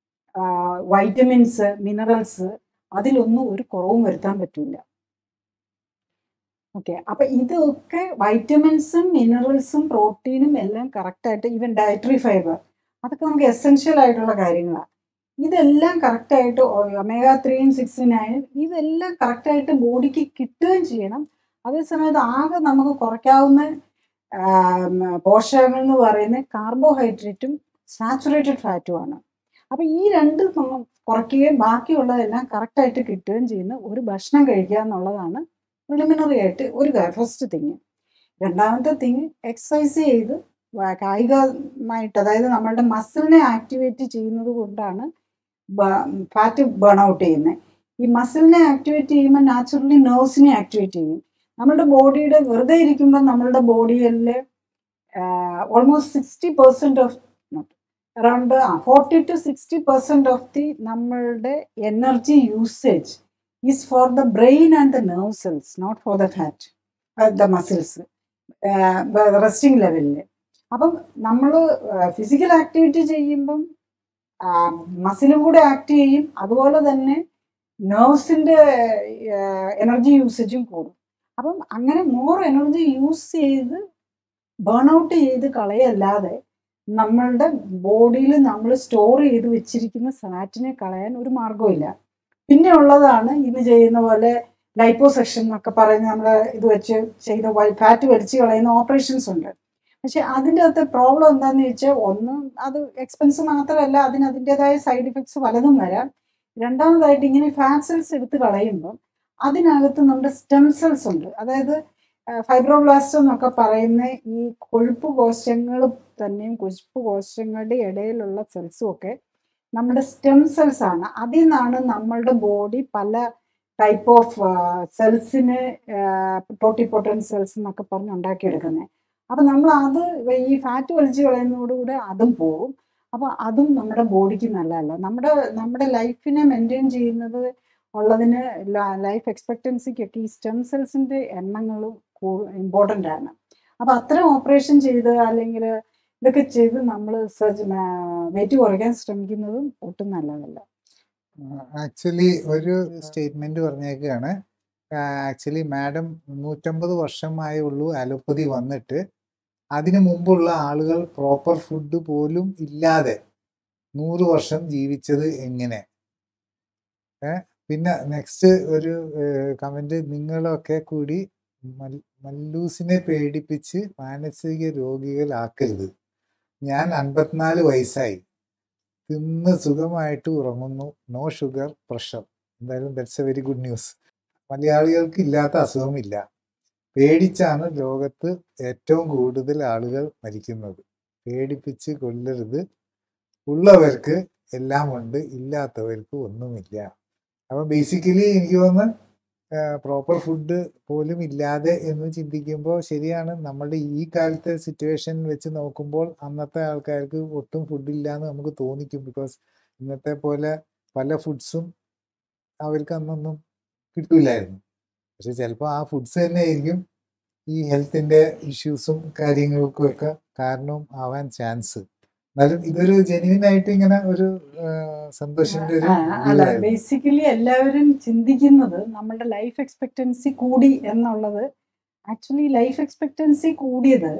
vitamins minerals അതിലൊന്നും ഒരു കുറവും വരുത്താൻ പറ്റില്ല ഓക്കെ അപ്പൊ ഇതൊക്കെ വൈറ്റമിൻസും മിനറൽസും പ്രോട്ടീനും എല്ലാം കറക്റ്റായിട്ട് ഈവൻ ഡയറ്ററി ഫൈബർ അതൊക്കെ നമുക്ക് എസെൻഷ്യൽ ആയിട്ടുള്ള കാര്യങ്ങളാണ് ഇതെല്ലാം കറക്റ്റായിട്ട് ഒമേഗ ത്രീയും സിക്സ് നയനും ഇതെല്ലാം കറക്റ്റായിട്ട് ബോഡിക്ക് കിട്ടുകയും ചെയ്യണം അതേസമയത്ത് ആകെ നമുക്ക് കുറയ്ക്കാവുന്ന ആം, പോഷകങ്ങൾ എന്ന് പറയുന്നത് കാർബോഹൈഡ്രേറ്റും സാച്ചുറേറ്റഡ് ഫാറ്റുമാണ് അപ്പൊ ഈ രണ്ട് നമ്മൾ കുറയ്ക്കുകയും ബാക്കിയുള്ളതെല്ലാം കറക്റ്റായിട്ട് കിട്ടുകയും ചെയ്യുന്ന ഒരു ഭക്ഷണം കഴിക്കുക എന്നുള്ളതാണ് പ്രിലിമിനറി ആയിട്ട് ഒരു ഫസ്റ്റ് തിങ് രണ്ടാമത്തെ തിങ് എക്സസൈസ് ചെയ്ത് വ- കായികമായിട്ട് അതായത് നമ്മളുടെ മസിലിനെ ആക്ടിവേറ്റ് ചെയ്യുന്നത് കൊണ്ടാണ് ഫാറ്റ് ബേൺ ഔട്ട് ചെയ്യുന്നത് ഈ മസിലിനെ ആക്ടിവേറ്റ് ചെയ്യുമ്പോൾ നാച്ചുറലി നെർവ്സിനെ ആക്ടിവേറ്റ് ചെയ്യും നമ്മുടെ ബോഡിയുടെ വെറുതെ ഇരിക്കുമ്പോൾ നമ്മളുടെ ബോഡിയിൽ almost sixty percent of around forty to sixty percent of the നമ്മളുടെ energy usage is for the brain and the nerve cells not for the fat the muscles resting ലെവലിൽ അപ്പം നമ്മൾ ഫിസിക്കൽ ആക്ടിവിറ്റി ചെയ്യുമ്പം മസിലും കൂടെ ആക്ട് ചെയ്യും അതുപോലെ തന്നെ നെർവ്സിൻ്റെ energy യൂസേജും കൂടും അപ്പം അങ്ങനെ മോർ എനർജി യൂസ് ചെയ്ത് ബേൺ ഔട്ട് ചെയ്ത് കളയല്ലാതെ നമ്മളുടെ ബോഡിയിൽ നമ്മൾ സ്റ്റോർ ചെയ്ത് വെച്ചിരിക്കുന്ന ഫാറ്റിനെ കളയാൻ ഒരു മാർഗമില്ല പിന്നെ ഉള്ളതാണ് ഇത് ചെയ്യുന്ന പോലെ ലൈപ്പോസെക്ഷൻ എന്നൊക്കെ പറയുന്ന നമ്മൾ ഇത് വെച്ച് ചെയ്യുന്ന ഫാറ്റ് വലിച്ചു കളയുന്ന ഓപ്പറേഷൻസ് ഉണ്ട് പക്ഷെ അതിൻ്റെ അകത്തെ പ്രോബ്ലം എന്താണെന്ന് വെച്ചാൽ ഒന്ന് അത് എക്സ്പെൻസ് മാത്രമല്ല അതിന് അതിൻ്റെതായ സൈഡ് ഇഫക്ട്സ് പലതും വരാം രണ്ടാമതായിട്ട് ഇങ്ങനെ ഫാറ്റ് സെൽസ് എടുത്ത് കളയുമ്പം അതിനകത്ത് നമ്മുടെ സ്റ്റെം സെൽസ് ഉണ്ട് അതായത് ഫൈബ്രോബ്ലാസ്റ്റ് എന്നൊക്കെ പറയുന്ന ഈ കൊഴുപ്പ് കോശങ്ങൾ തന്നെയും കൊഴുപ്പ് കോശങ്ങളുടെ ഇടയിലുള്ള സെൽസും ഒക്കെ നമ്മുടെ സ്റ്റെം സെൽസ് ആണ് അതിൽ നിന്നാണ് നമ്മളുടെ ബോഡി പല ടൈപ്പ് ഓഫ് സെൽസിന് ടോട്ടിപ്പൊട്ടൻ സെൽസ് എന്നൊക്കെ പറഞ്ഞ് ഉണ്ടാക്കിയെടുക്കുന്നത് അപ്പം നമ്മൾ അത് ഈ ഫാറ്റ് വലിച്ചു കളയുന്നതോടുകൂടെ അതും പോകും അപ്പോൾ അതും നമ്മുടെ ബോഡിക്ക് നല്ലതല്ല നമ്മുടെ നമ്മുടെ ലൈഫിനെ മെയിൻറ്റെയിൻ ചെയ്യുന്നത് ഉള്ളതിന് ലൈഫ് എക്സ്പെക്റ്റൻസിക്കൊക്കെ ഈ സ്റ്റെം സെൽസിൻ്റെ എണ്ണങ്ങളും ഇമ്പോർട്ടൻ്റ് ആണ് അപ്പോൾ അത്തരം ഓപ്പറേഷൻ ചെയ്ത് അല്ലെങ്കിൽ ഇതൊക്കെ ചെയ്ത് നമ്മൾ സർജ് വെയിറ്റ് കുറയ്ക്കാൻ ശ്രമിക്കുന്നതും ഒട്ടും നല്ലതല്ല ആക്ച്വലി ഒരു സ്റ്റേറ്റ്മെന്റ് പറഞ്ഞേക്കാണ് ആക്ച്വലി മാഡം നൂറ്റമ്പത് വർഷമായേ ഉള്ളൂ അലോപ്പതി വന്നിട്ട് അതിനു മുമ്പുള്ള ആളുകൾ പ്രോപ്പർ ഫുഡ് പോലും ഇല്ലാതെ നൂറ് വർഷം ജീവിച്ചത് എങ്ങനെ ഏ പിന്നെ നെക്സ്റ്റ് ഒരു കമന്റ് നിങ്ങളൊക്കെ കൂടി മൽ- മല്ലൂസിനെ പേടിപ്പിച്ച് മാനസിക രോഗികളാക്കരുത് ഞാൻ അൻപത്തിനാല് വയസ്സായി തിന്ന് സുഖമായിട്ട് ഉറങ്ങുന്നു നോ ഷുഗർ പ്രഷർ എന്തായാലും that's a very good news മലയാളികൾക്ക് ഇല്ലാത്ത അസുഖമില്ല പേടിച്ചാണ് ലോകത്ത് ഏറ്റവും കൂടുതൽ ആളുകൾ മരിക്കുന്നത് പേടിപ്പിച്ച് കൊല്ലരുത് ഉള്ളവർക്ക് എല്ലാം ഉണ്ട് ഇല്ലാത്തവർക്ക് ഒന്നുമില്ല അപ്പൊ ബേസിക്കലി എനിക്ക് തോന്നുന്നു പ്രോപ്പർ ഫുഡ് പോലും ഇല്ലാതെ എന്ന് ചിന്തിക്കുമ്പോൾ ശരിയാണ് നമ്മളുടെ ഈ കാലത്തെ സിറ്റുവേഷൻ വെച്ച് നോക്കുമ്പോൾ അന്നത്തെ ആൾക്കാർക്ക് ഒട്ടും ഫുഡ് ഇല്ല എന്ന് നമുക്ക് തോന്നിക്കും ബിക്കോസ് ഇന്നത്തെ പോലെ പല ഫുഡ്സും അവർക്ക് അന്നൊന്നും കിട്ടൂലായിരുന്നു പക്ഷെ ചിലപ്പോൾ ആ ഫുഡ്സ് തന്നെ ആയിരിക്കും ഈ ഹെൽത്തിന്റെ ഇഷ്യൂസും കാര്യങ്ങൾക്കും ഒക്കെ കാരണം ആവാൻ ചാൻസ് എന്നാലും ഇതൊരു ജെന്യൂൻ ആയിട്ട് ഇങ്ങനെ ഒരു ആ, സന്തോഷിന്റെ ഒരു ആ, view അല്ല ആയിരുന്നു. ബേസിക്കലി എല്ലാവരും ചിന്തിക്കുന്നത് നമ്മളുടെ ലൈഫ് എക്സ്പെക്ടൻസി കൂടി എന്നുള്ളത് ആക്ച്വലി ലൈഫ് എക്സ്പെക്ടൻസി കൂടിയത്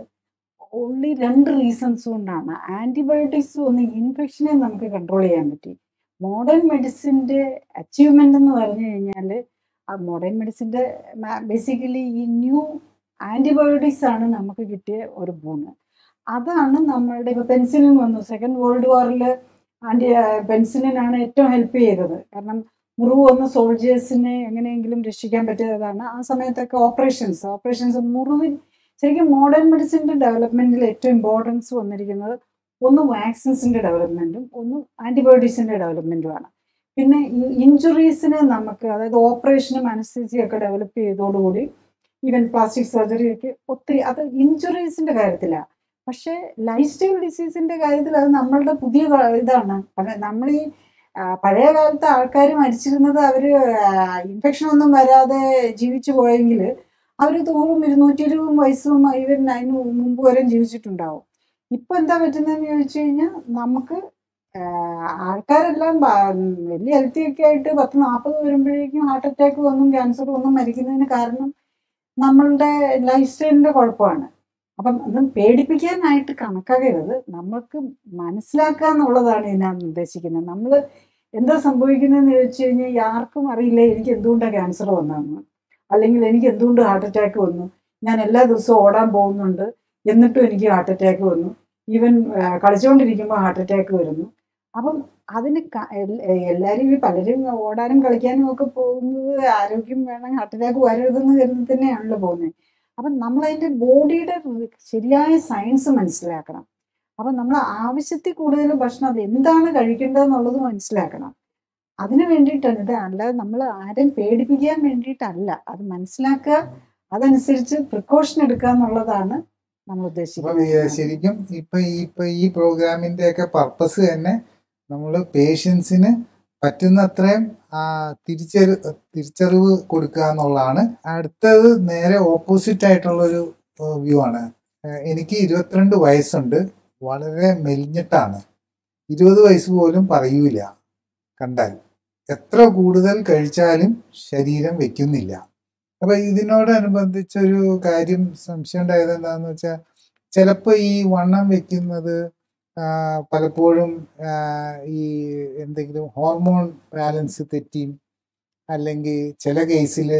ഓൺലി രണ്ട് റീസൺസ് കൊണ്ടാണ് ആന്റിബയോട്ടിക്സ് ഒന്ന് ഇൻഫെക്ഷനെ നമുക്ക് കൺട്രോൾ ചെയ്യാൻ പറ്റി മോഡേൺ മെഡിസിൻ്റെ അച്ചീവ്മെന്റ് എന്ന് പറഞ്ഞു കഴിഞ്ഞാൽ ആ മോഡേൺ മെഡിസിൻ്റെ ബേസിക്കലി ഈ ന്യൂ ആന്റിബയോട്ടിക്സ് ആണ് നമുക്ക് കിട്ടിയ ഒരു ഗുണം അതാണ് നമ്മളുടെ ഇപ്പൊ പെൻസിലിൻ വന്നു സെക്കൻഡ് വേൾഡ് വാറിൽ ആന്റി പെൻസിലിനാണ് ഏറ്റവും ഹെൽപ്പ് ചെയ്തത് കാരണം മുറിവ് വന്ന സോൾജേഴ്സിനെ എങ്ങനെയെങ്കിലും രക്ഷിക്കാൻ പറ്റിയതാണ് ആ സമയത്തൊക്കെ ഓപ്പറേഷൻസ് ഓപ്പറേഷൻസ് മുറിവിൽ ശരിക്കും മോഡേൺ മെഡിസിൻ്റെ ഡെവലപ്മെന്റിൽ ഏറ്റവും ഇമ്പോർട്ടൻസ് വന്നിരിക്കുന്നത് ഒന്ന് വാക്സിൻസിന്റെ ഡെവലപ്മെന്റും ഒന്ന് ആന്റിബയോട്ടിക്സിന്റെ ഡെവലപ്മെന്റുമാണ് പിന്നെ ഈ ഇഞ്ചുറീസിന് നമുക്ക് അതായത് ഓപ്പറേഷനും അനസ്തീസിയും ഒക്കെ ഡെവലപ്പ് ചെയ്തതോടുകൂടി ഈവൻ പ്ലാസ്റ്റിക് സർജറി ഒക്കെ ഒത്തിരി അത് ഇഞ്ചുറീസിന്റെ കാര്യത്തിലാണ് പക്ഷേ ലൈഫ് സ്റ്റൈൽ ഡിസീസിന്റെ കാര്യത്തിൽ അത് നമ്മളുടെ പുതിയ ക- ഇതാണ് കാരണം നമ്മൾ ഈ ആ, പഴയ കാലത്ത് ആൾക്കാർ മരിച്ചിരുന്നത് അവര് ഇൻഫെക്ഷൻ ഒന്നും വരാതെ ജീവിച്ചു പോയെങ്കിൽ അവർ തോറും ഇരുന്നൂറ്റി ഇരുപതും വയസ്സും ഇവൻ അതിന് മുമ്പ് വരെ ജീവിച്ചിട്ടുണ്ടാവും ഇപ്പൊ എന്താ പറ്റുന്നതെന്ന് ചോദിച്ചു കഴിഞ്ഞാൽ നമുക്ക് ആ, ആൾക്കാരെല്ലാം ബ- വലിയ ഹെൽത്തി ഒക്കെ ആയിട്ട് പത്ത് നാൽപ്പത് വരുമ്പോഴേക്കും ഹാർട്ട് അറ്റാക്ക് വന്നും ക്യാൻസർ വന്നും മരിക്കുന്നതിന് കാരണം നമ്മളുടെ ലൈഫ് സ്റ്റൈലിന്റെ കുഴപ്പമാണ് അപ്പം അത് പേടിപ്പിക്കാനായിട്ട് കണക്കാക്കരുത് നമുക്ക് മനസ്സിലാക്കുക എന്നുള്ളതാണ് ഇതിനകത്ത് ഉദ്ദേശിക്കുന്നത് നമ്മൾ എന്താ സംഭവിക്കുന്നതെന്ന് ചോദിച്ചു കഴിഞ്ഞാൽ ആർക്കും അറിയില്ല എനിക്ക് എന്തുകൊണ്ടാണ് ക്യാൻസർ വന്നതെന്ന് അല്ലെങ്കിൽ എനിക്ക് എന്തുകൊണ്ട് ഹാർട്ട് അറ്റാക്ക് വന്നു ഞാൻ എല്ലാ ദിവസവും ഓടാൻ പോകുന്നുണ്ട് എന്നിട്ടും എനിക്ക് ഹാർട്ട് അറ്റാക്ക് വന്നു ഈവൻ കളിച്ചുകൊണ്ടിരിക്കുമ്പോൾ ഹാർട്ട് അറ്റാക്ക് വരുന്നു അപ്പം അതിന് ക- എൽ- എല്ലാവരും ഈ പലരും ഓടാനും കളിക്കാനും ഒക്കെ പോകുന്നത് ആരോഗ്യം വേണം ഹാർട്ട് അറ്റാക്ക് വരരുതെന്ന് കരുതി തന്നെയാണല്ലോ പോകുന്നത് അപ്പം നമ്മൾ അതിൻ്റെ ബോഡിയുടെ ശരിയായ സയൻസ് മനസ്സിലാക്കണം അപ്പം നമ്മൾ ആവശ്യത്തിൽ കൂടുതൽ ഭക്ഷണം അത് എന്താണ് കഴിക്കേണ്ടതെന്നുള്ളത് മനസ്സിലാക്കണം അതിന് വേണ്ടിയിട്ടാണ് ഇത് അല്ലാതെ നമ്മൾ ആരെയും പേടിപ്പിക്കാൻ വേണ്ടിയിട്ടല്ല അത് മനസ്സിലാക്കുക അതനുസരിച്ച് പ്രിക്കോഷൻ എടുക്കുക എന്നുള്ളതാണ് നമ്മൾ അപ്പൊ ഉദ്ദേശിക്കുന്നത് ഈ ശരിക്കും ഇപ്പൊ ഈ ഇപ്പൊ ഈ പ്രോഗ്രാമിന്റെ ഒക്കെ പർപ്പസ് തന്നെ നമ്മൾ പേഷ്യൻസിന് പറ്റുന്നത്രയും ആ തിരിച്ചറി തിരിച്ചറിവ് കൊടുക്കുക എന്നുള്ളതാണ് അടുത്തത് നേരെ ഓപ്പോസിറ്റ് ആയിട്ടുള്ളൊരു വ്യൂ ആണ് ഏഹ് എനിക്ക് ഇരുപത്തിരണ്ട് വയസ്സുണ്ട് വളരെ മെലിഞ്ഞിട്ടാണ് ഇരുപത് വയസ്സ് പോലും പറയൂല കണ്ടാൽ എത്ര കൂടുതൽ കഴിച്ചാലും ശരീരം വെക്കുന്നില്ല അപ്പൊ ഇതിനോടനുബന്ധിച്ചൊരു കാര്യം സംശയം ഉണ്ടായത് എന്താന്ന് വെച്ചാൽ ചിലപ്പോൾ ഈ വണ്ണം വെക്കുന്നത് ആ, പലപ്പോഴും ആ, ഈ എന്തെങ്കിലും ഹോർമോൺ ബാലൻസ് തെറ്റിയും അല്ലെങ്കിൽ ചില കേസിൽ